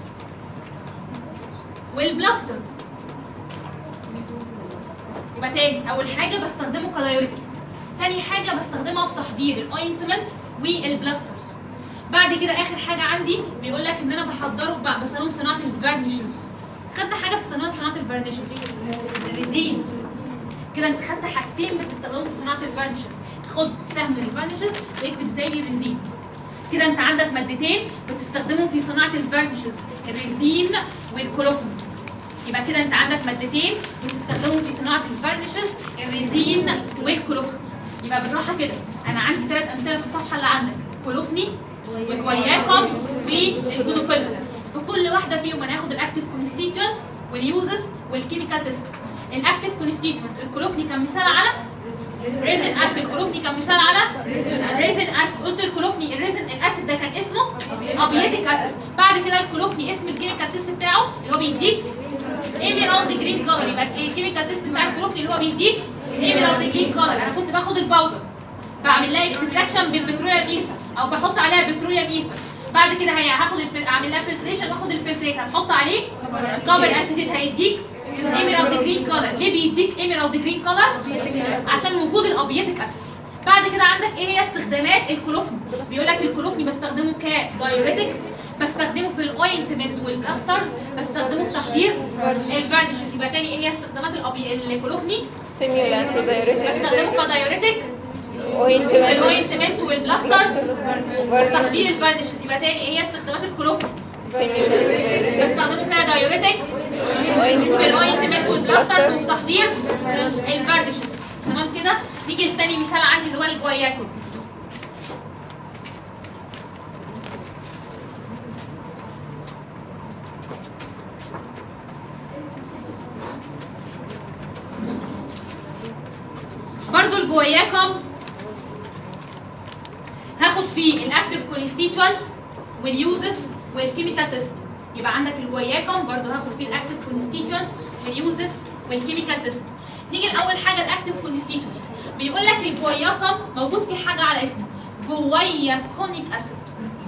والبلاستر يبقى تاني أول حاجة بستخدمه كدايوريتك تاني حاجة بستخدمها في تحضير الاوينتمنت والبلاسترز بعد كده آخر حاجة عندي بيقول لك إن أنا بحضره ب- بستخدمه في صناعة الفارنيشز خدنا حاجة بتستخدمها في صناعة الفارنيشز الريزين كده انت خدت حاجتين بتستخدمهم في صناعه الفارنشز خد سهم الفارنشز واكتب زي الريزين كده انت عندك مادتين بتستخدمهم في صناعه الفارنشز الريزين والكولوفن يبقى كده انت عندك مادتين بتستخدمهم في صناعه الفارنشز الريزين والكولوفن يبقى بالراحه كده انا عندي ثلاث امثله في الصفحه اللي عندك كولوفني وجوياكم والبودوفيلم في كل واحده فيهم انا هاخد الاكتيف كونستيتوينت واليوزز والكيميكال تيست الاكتيف كونستيتوينت الكلوفني كان مثال على ريزن اسيد الكلوفني كان مثال على ريزن اسيد قلت الكلوفني الريزن الاسيد ده كان اسمه ابيتيك اسيد بعد كده الكلوفني اسم الكيميكال تيست بتاعه اللي هو بيديك ايميرالد جرين كولر يبقى الكيميكال تيست بتاع الكلوفني اللي هو بيديك ايميرالد جرين كولر انا كنت باخد الباودر بعمل لها اكستراكشن بالبتروليوم ايثر او بحط عليها بتروليوم ايثر بعد كده هي هاخد الفل... اعمل لها فلتريشن واخد الفلتريت هنحط عليه كابر اسيتيت هيديك ايميرالد جرين كولر ليه بيديك ايميرالد جرين كولر عشان وجود الابيتيك اسيد بعد كده عندك ايه هي استخدامات الكلوفني بيقول لك الكلوفني بستخدمه كدايوريتك بستخدمه في الاوينتمنت والبلاسترز بستخدمه في تحضير الفارنشز يبقى تاني ايه هي استخدامات الأبي... الكلوفني ستيمولانت ودايوريتك بستخدمه كدايوريتك اوينتمنت الاوينتمنت والبلاسترز تحضير الفارنشز يبقى تاني ايه هي استخدامات الكلوفني ستيمولانت ودايوريتك بستخدمه كدايوريتك في الاوينتمنت والبلاسترز وفي تحضير الفارنشز تمام كده نيجي لتاني مثال عندي اللي هو الجواياكو برضو الجواياكم هاخد فيه الاكتيف كونستيتوينت واليوزز والكيميكال تيست يبقى عندك الجواياكم برضو هاخد فيه الاكتيف كونستيتوينت واليوزز والكيميكال تيست نيجي لاول حاجه الاكتيف كونستيتوينت بيقول لك الجواياكم موجود فيه حاجه على اسمه جواياكونيك اسيد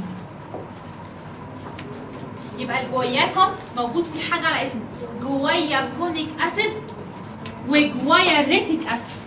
يبقى الجواياكم موجود فيه حاجه على اسمه جواياكونيك اسيد وجواياريتيك اسيد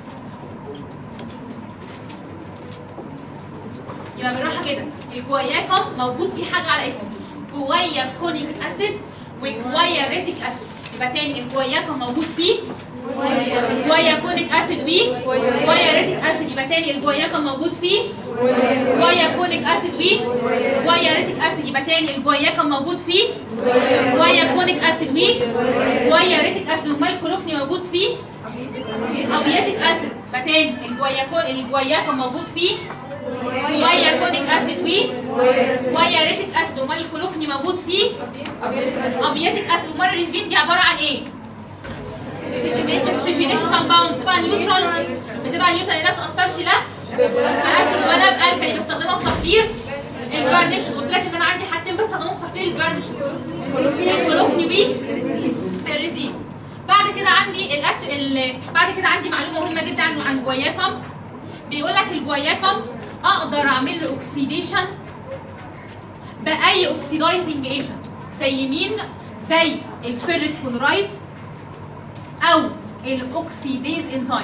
يبقى بالراحه كده الجواياكم موجود فيه حاجه على اسمه جواياكونيك اسيد وجواياريتيك اسيد يبقى تاني الجواياكم موجود فيه جواياكونيك اسيد و جواياريتيك اسيد يبقى تاني الجواياكم موجود فيه جواياكونيك اسيد و جواياريتيك اسيد يبقى تاني الجواياكم موجود فيه جواياكونيك اسيد و جواياريتيك اسيد امال الكلوفني موجود فيه ابياتيك اسيد يبقى تاني الجواياكون الجواياكم موجود فيه جواياكونيك اسيد و جواياريتيك اسيد امال الكلوفني موجود فيه ابياتيك اسيد امال الريزين دي عباره عن ايه؟ اوكسجينيت كومباوند بتبقى نيوترال بتبقى نيوترال ما بتاثرش لا باسيد ولا بالكالي بستخدمها في تحضير الفارنيش قلت لك ان انا عندي حاجتين بستخدمهم في تحضير الفارنيش الكلوفني والريزين بعد كده عندي الاكت ال... بعد كده عندي معلومه مهمه جدا عن عن الجواياكم بيقول لك الجواياكم اقدر اعمل له اوكسيديشن باي اوكسيدايزنج ايجنت زي مين زي الفيريك كلورايد او الاوكسيديز انزيم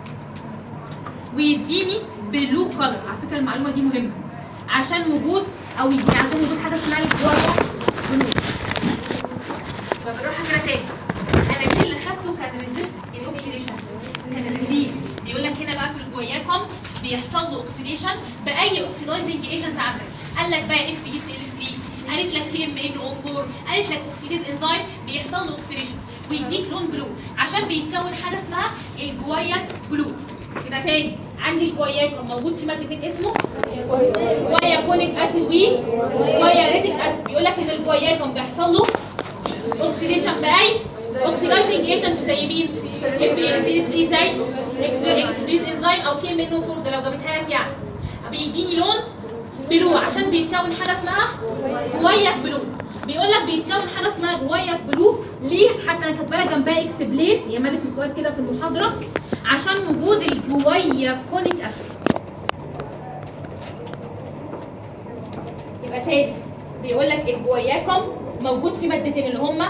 ويديني بلو كلر على فكره المعلومه دي مهمه عشان وجود او يديني عشان وجود حاجه اسمها الجوايا بلو يبقى بالراحه كده تاني انا مين اللي خدته كان ريزيست الاوكسيديشن كان الريزين بيقول لك هنا بقى في الجواياكم بيحصل له اوكسيديشن باي اوكسيدايزنج ايجنت عندك قال لك بقى اف اي سي ال 3 قالت لك كي ام ان او 4 قالت لك اوكسيديز انزيم بيحصل له اوكسيديشن ويديك لون بلو عشان بيتكون حاجه اسمها الجواياك بلو يبقى تاني عندي الجواياك موجود في مادتين اسمه جواياكونيك اسيد و جواياريتيك اسيد بيقول لك ان الجواياك بيحصل له اوكسيديشن باي اوكسيدايزنج ايجنت زي مين؟ اف اي 3 زي اكسيديز انزيم او كي ام ان او 4 ده لو جابتها لك يعني بيديني لون بلو عشان بيتكون حاجه اسمها جواياك بلو بيقول لك بيتكون حاجه اسمها جواياك بلو ليه حتى انا كاتبه لك جنبها اكسبلين هي ماده السؤال كده في المحاضره عشان وجود الجواياكونيك اسيد يبقى تاني بيقول لك الجواياكم موجود في مادتين اللي هما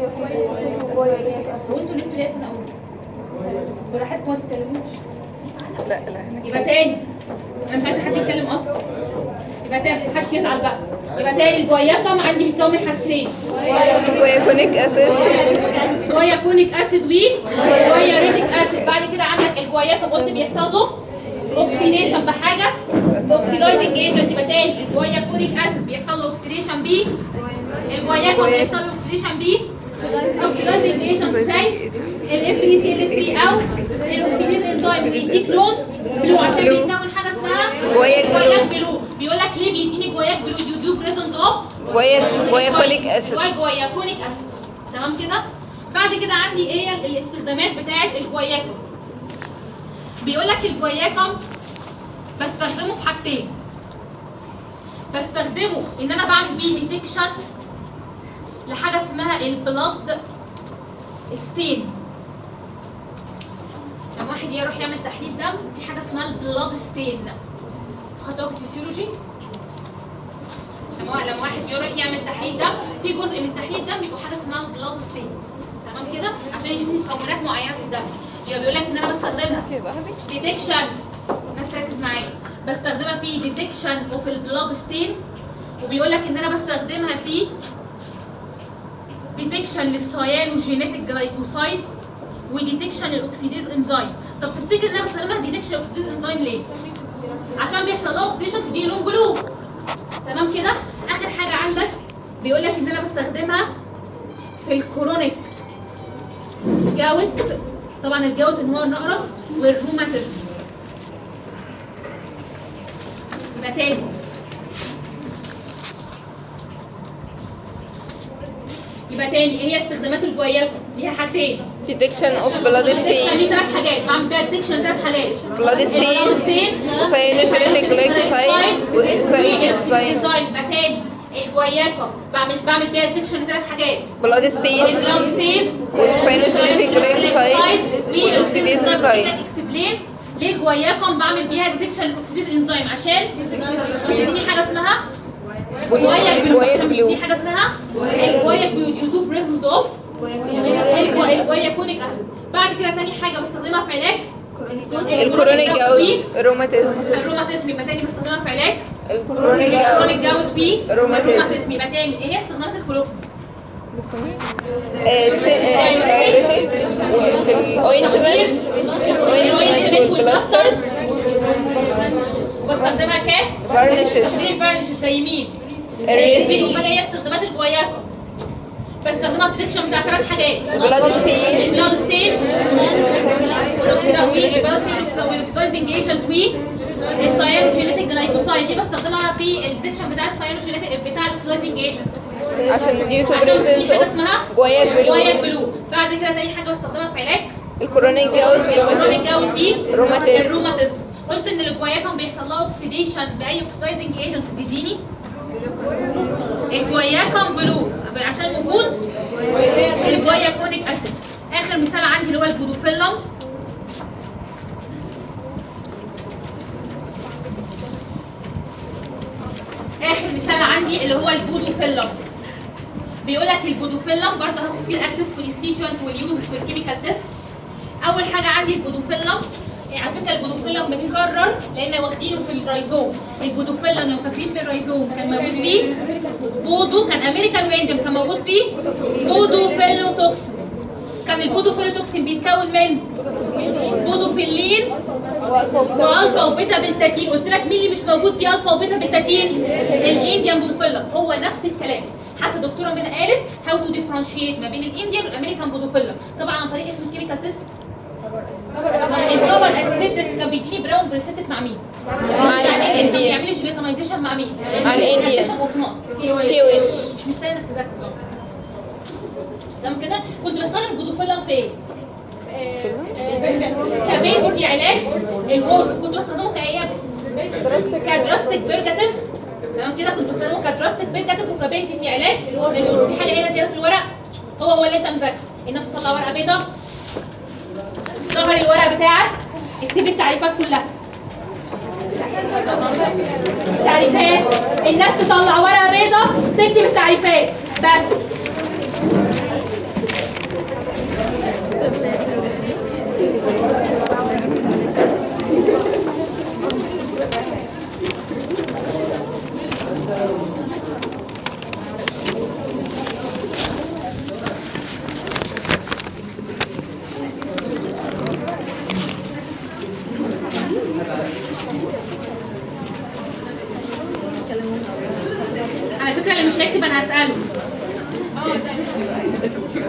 وانتوا نمتوا ليه سنه اولى براحتكم ما تتكلموش لا لا هنا يبقى تاني انا مش عايزه حد يتكلم اصلا يبقى تاني محدش يزعل بقى يبقى تاني الجواياكم عندي بيتكون من حاجتين ويكونيك اسيد جواياكونيك اسيد و جواياريتيك اسيد بعد كده عندك الجواياكم قلت بيحصل له اوكسيديشن بحاجه اوكسيدايزنج ايجنت يبقى تاني الجواياكونيك اسيد بيحصل له اوكسيديشن ب الجواياكم بيحصل له اوكسيديشن ب اوكسيدايزنج ايجنت زي الاف دي سي ال 3 او الاوكسيديز انزيم بيديك لون بلو عشان بلو. بيتكون حاجه اسمها جواياك بلو. جواياك بلو بيقول لك ليه بيديني جواياك بلو ديو ديو بريزنس اوف جواياكونيك اسيد واي جواياكونيك اسيد تمام كده بعد كده عندي ايه هي الاستخدامات بتاعه الجوياكم بيقول لك الجوياكم بستخدمه في حاجتين بستخدمه ان انا بعمل بيه ديتكشن لحاجه اسمها البلاد ستين لما واحد يروح يعمل تحليل دم في حاجه اسمها البلاد ستين خدتوها في الفسيولوجي لما لما واحد يروح يعمل تحليل دم في جزء من تحليل الدم بيبقى حاجه اسمها البلاد ستين تمام كده عشان يشوفوا مكونات معينه في الدم يبقى بيقول لك ان انا بستخدمها ديتكشن الناس تركز معايا بستخدمها في ديتكشن اوف البلاد ستين وبيقول لك ان انا بستخدمها في ديتكشن للسيانوجينيتك جلايكوسايد وديتكشن الاكسيديز انزيم طب تفتكر ان انا بستخدمها ديتكشن الاكسيديز انزيم ليه عشان بيحصل لها اوكسيديشن تديني لون بلو تمام كده اخر حاجه عندك بيقول لك ان انا بستخدمها في الكرونيك جاوت طبعا الجاوت اللي هو النقرس والروماتيزم يبقى تاني يبقى تاني ايه هي استخدامات الجوياكو ليها حاجتين detection of blood ديتكشن ليه stain ثلاث حاجات بعمل بيها ديتكشن ثلاث حاجات blood stain cyanogenetic glycoside وانزيم انزيم يبقى تاني الجوياكو بعمل بعمل بيها ديتكشن ثلاث حاجات blood stain البلاد ستين cyanogenetic glycoside والاكسيديز انزيم اكسبلين ليه جواياكم بعمل بيها ديتكشن الاكسيديز انزيم عشان دي حاجه اسمها جواياك بلو جواياك عشان بلو دي حاجه اسمها الجواياك بلو ديو تو بريزنس اوف الجواياكونيك اسيد بعد كده تاني حاجه بستخدمها في علاج الكرونيك جاوت روماتيزم الروماتيزم يبقى تاني بستخدمها في علاج الكرونيك الكرونيك جاوت جاوت بي روماتيزم. الروماتيزم يبقى تاني ايه هي استخدامات الكلوفين diuretic وفي الاوينتمنت في الاوينتمنت والبلاسترز وبستخدمها كام؟ فارنشز تغسيل فارنش زي مين؟ الريزين امال ايه استخدامات الجواياكو؟ بستخدمها في ديتكشن بتاع ثلاث حاجات بلاد ستين البلاد ستين والاكسايزنج ايجنت و السيانوجينيتك جلايكوسايد دي بستخدمها في الديتكشن بتاع السيانوجينيتك بتاع الاكسايزنج ايجنت عشان ديو تو عشان بريزنس في حاجه اوف اسمها جواياك جواياك بلو بلو بعد كده تاني حاجه بستخدمها في علاج الكرونيك جاوت الكرونيك والروماتيزم جاوت بي روماتيزم. الروماتيزم قلت ان الجواياكم بيحصل لها اوكسيديشن باي اوكسيدايزنج ايجنت تديني الجواياكم بلو عشان وجود الجواياكونيك اسيد اخر مثال عندي اللي هو البودوفيلم اخر مثال عندي اللي هو البودوفيلم بيقول لك البودوفيلم برضه هاخد فيه الاكتيف كونستيتيوانت واليوز والكيميكال تيست اول حاجه عندي البودوفيلم على فكره البودوفيلم بنكرر لان واخدينه في الرايزوم البودوفيلم لو فاكرين في الرايزوم كان موجود فيه بودو كان امريكان ويندم كان موجود فيه بودوفيلوتوكسين كان البودوفيلوتوكسين بيتكون من بودوفيلين والفا وبيتا بالتاتين قلت لك مين اللي مش موجود فيه الفا وبيتا بالتاتين الانديان بودوفيلم هو نفس الكلام حتى دكتوره منى قالت هاو تو ديفرنشيت ما بين الانديان والامريكان بودوفيلم طبعا عن طريق اسم الكيميكال تيست الجلوبال اسيد تيست كان بيديني براون بريسيتد مع مين؟ مع الانديان بيعمل لي جليتنايزيشن مع مين؟ مع الإنديان. اوف نوت تي او اتش مش مستاهل انك تذاكره تمام كده كنت بستخدم بودوفيلم في ايه؟ كبنت في علاج الورد كنت بستخدمه كايه كدراستيك بيرجاتيف تمام كده كنت بستخدمه كدراستيك بيرجاتيف وكبنت في علاج الورد في حاجه هنا كده في الورق هو هو اللي انت مذاكره الناس تطلع ورقه بيضاء ظهر الورق بتاعك اكتب التعريفات كلها تعريفات الناس تطلع ورقه بيضاء تكتب التعريفات بس على فكره اللي مش هيكتب انا هساله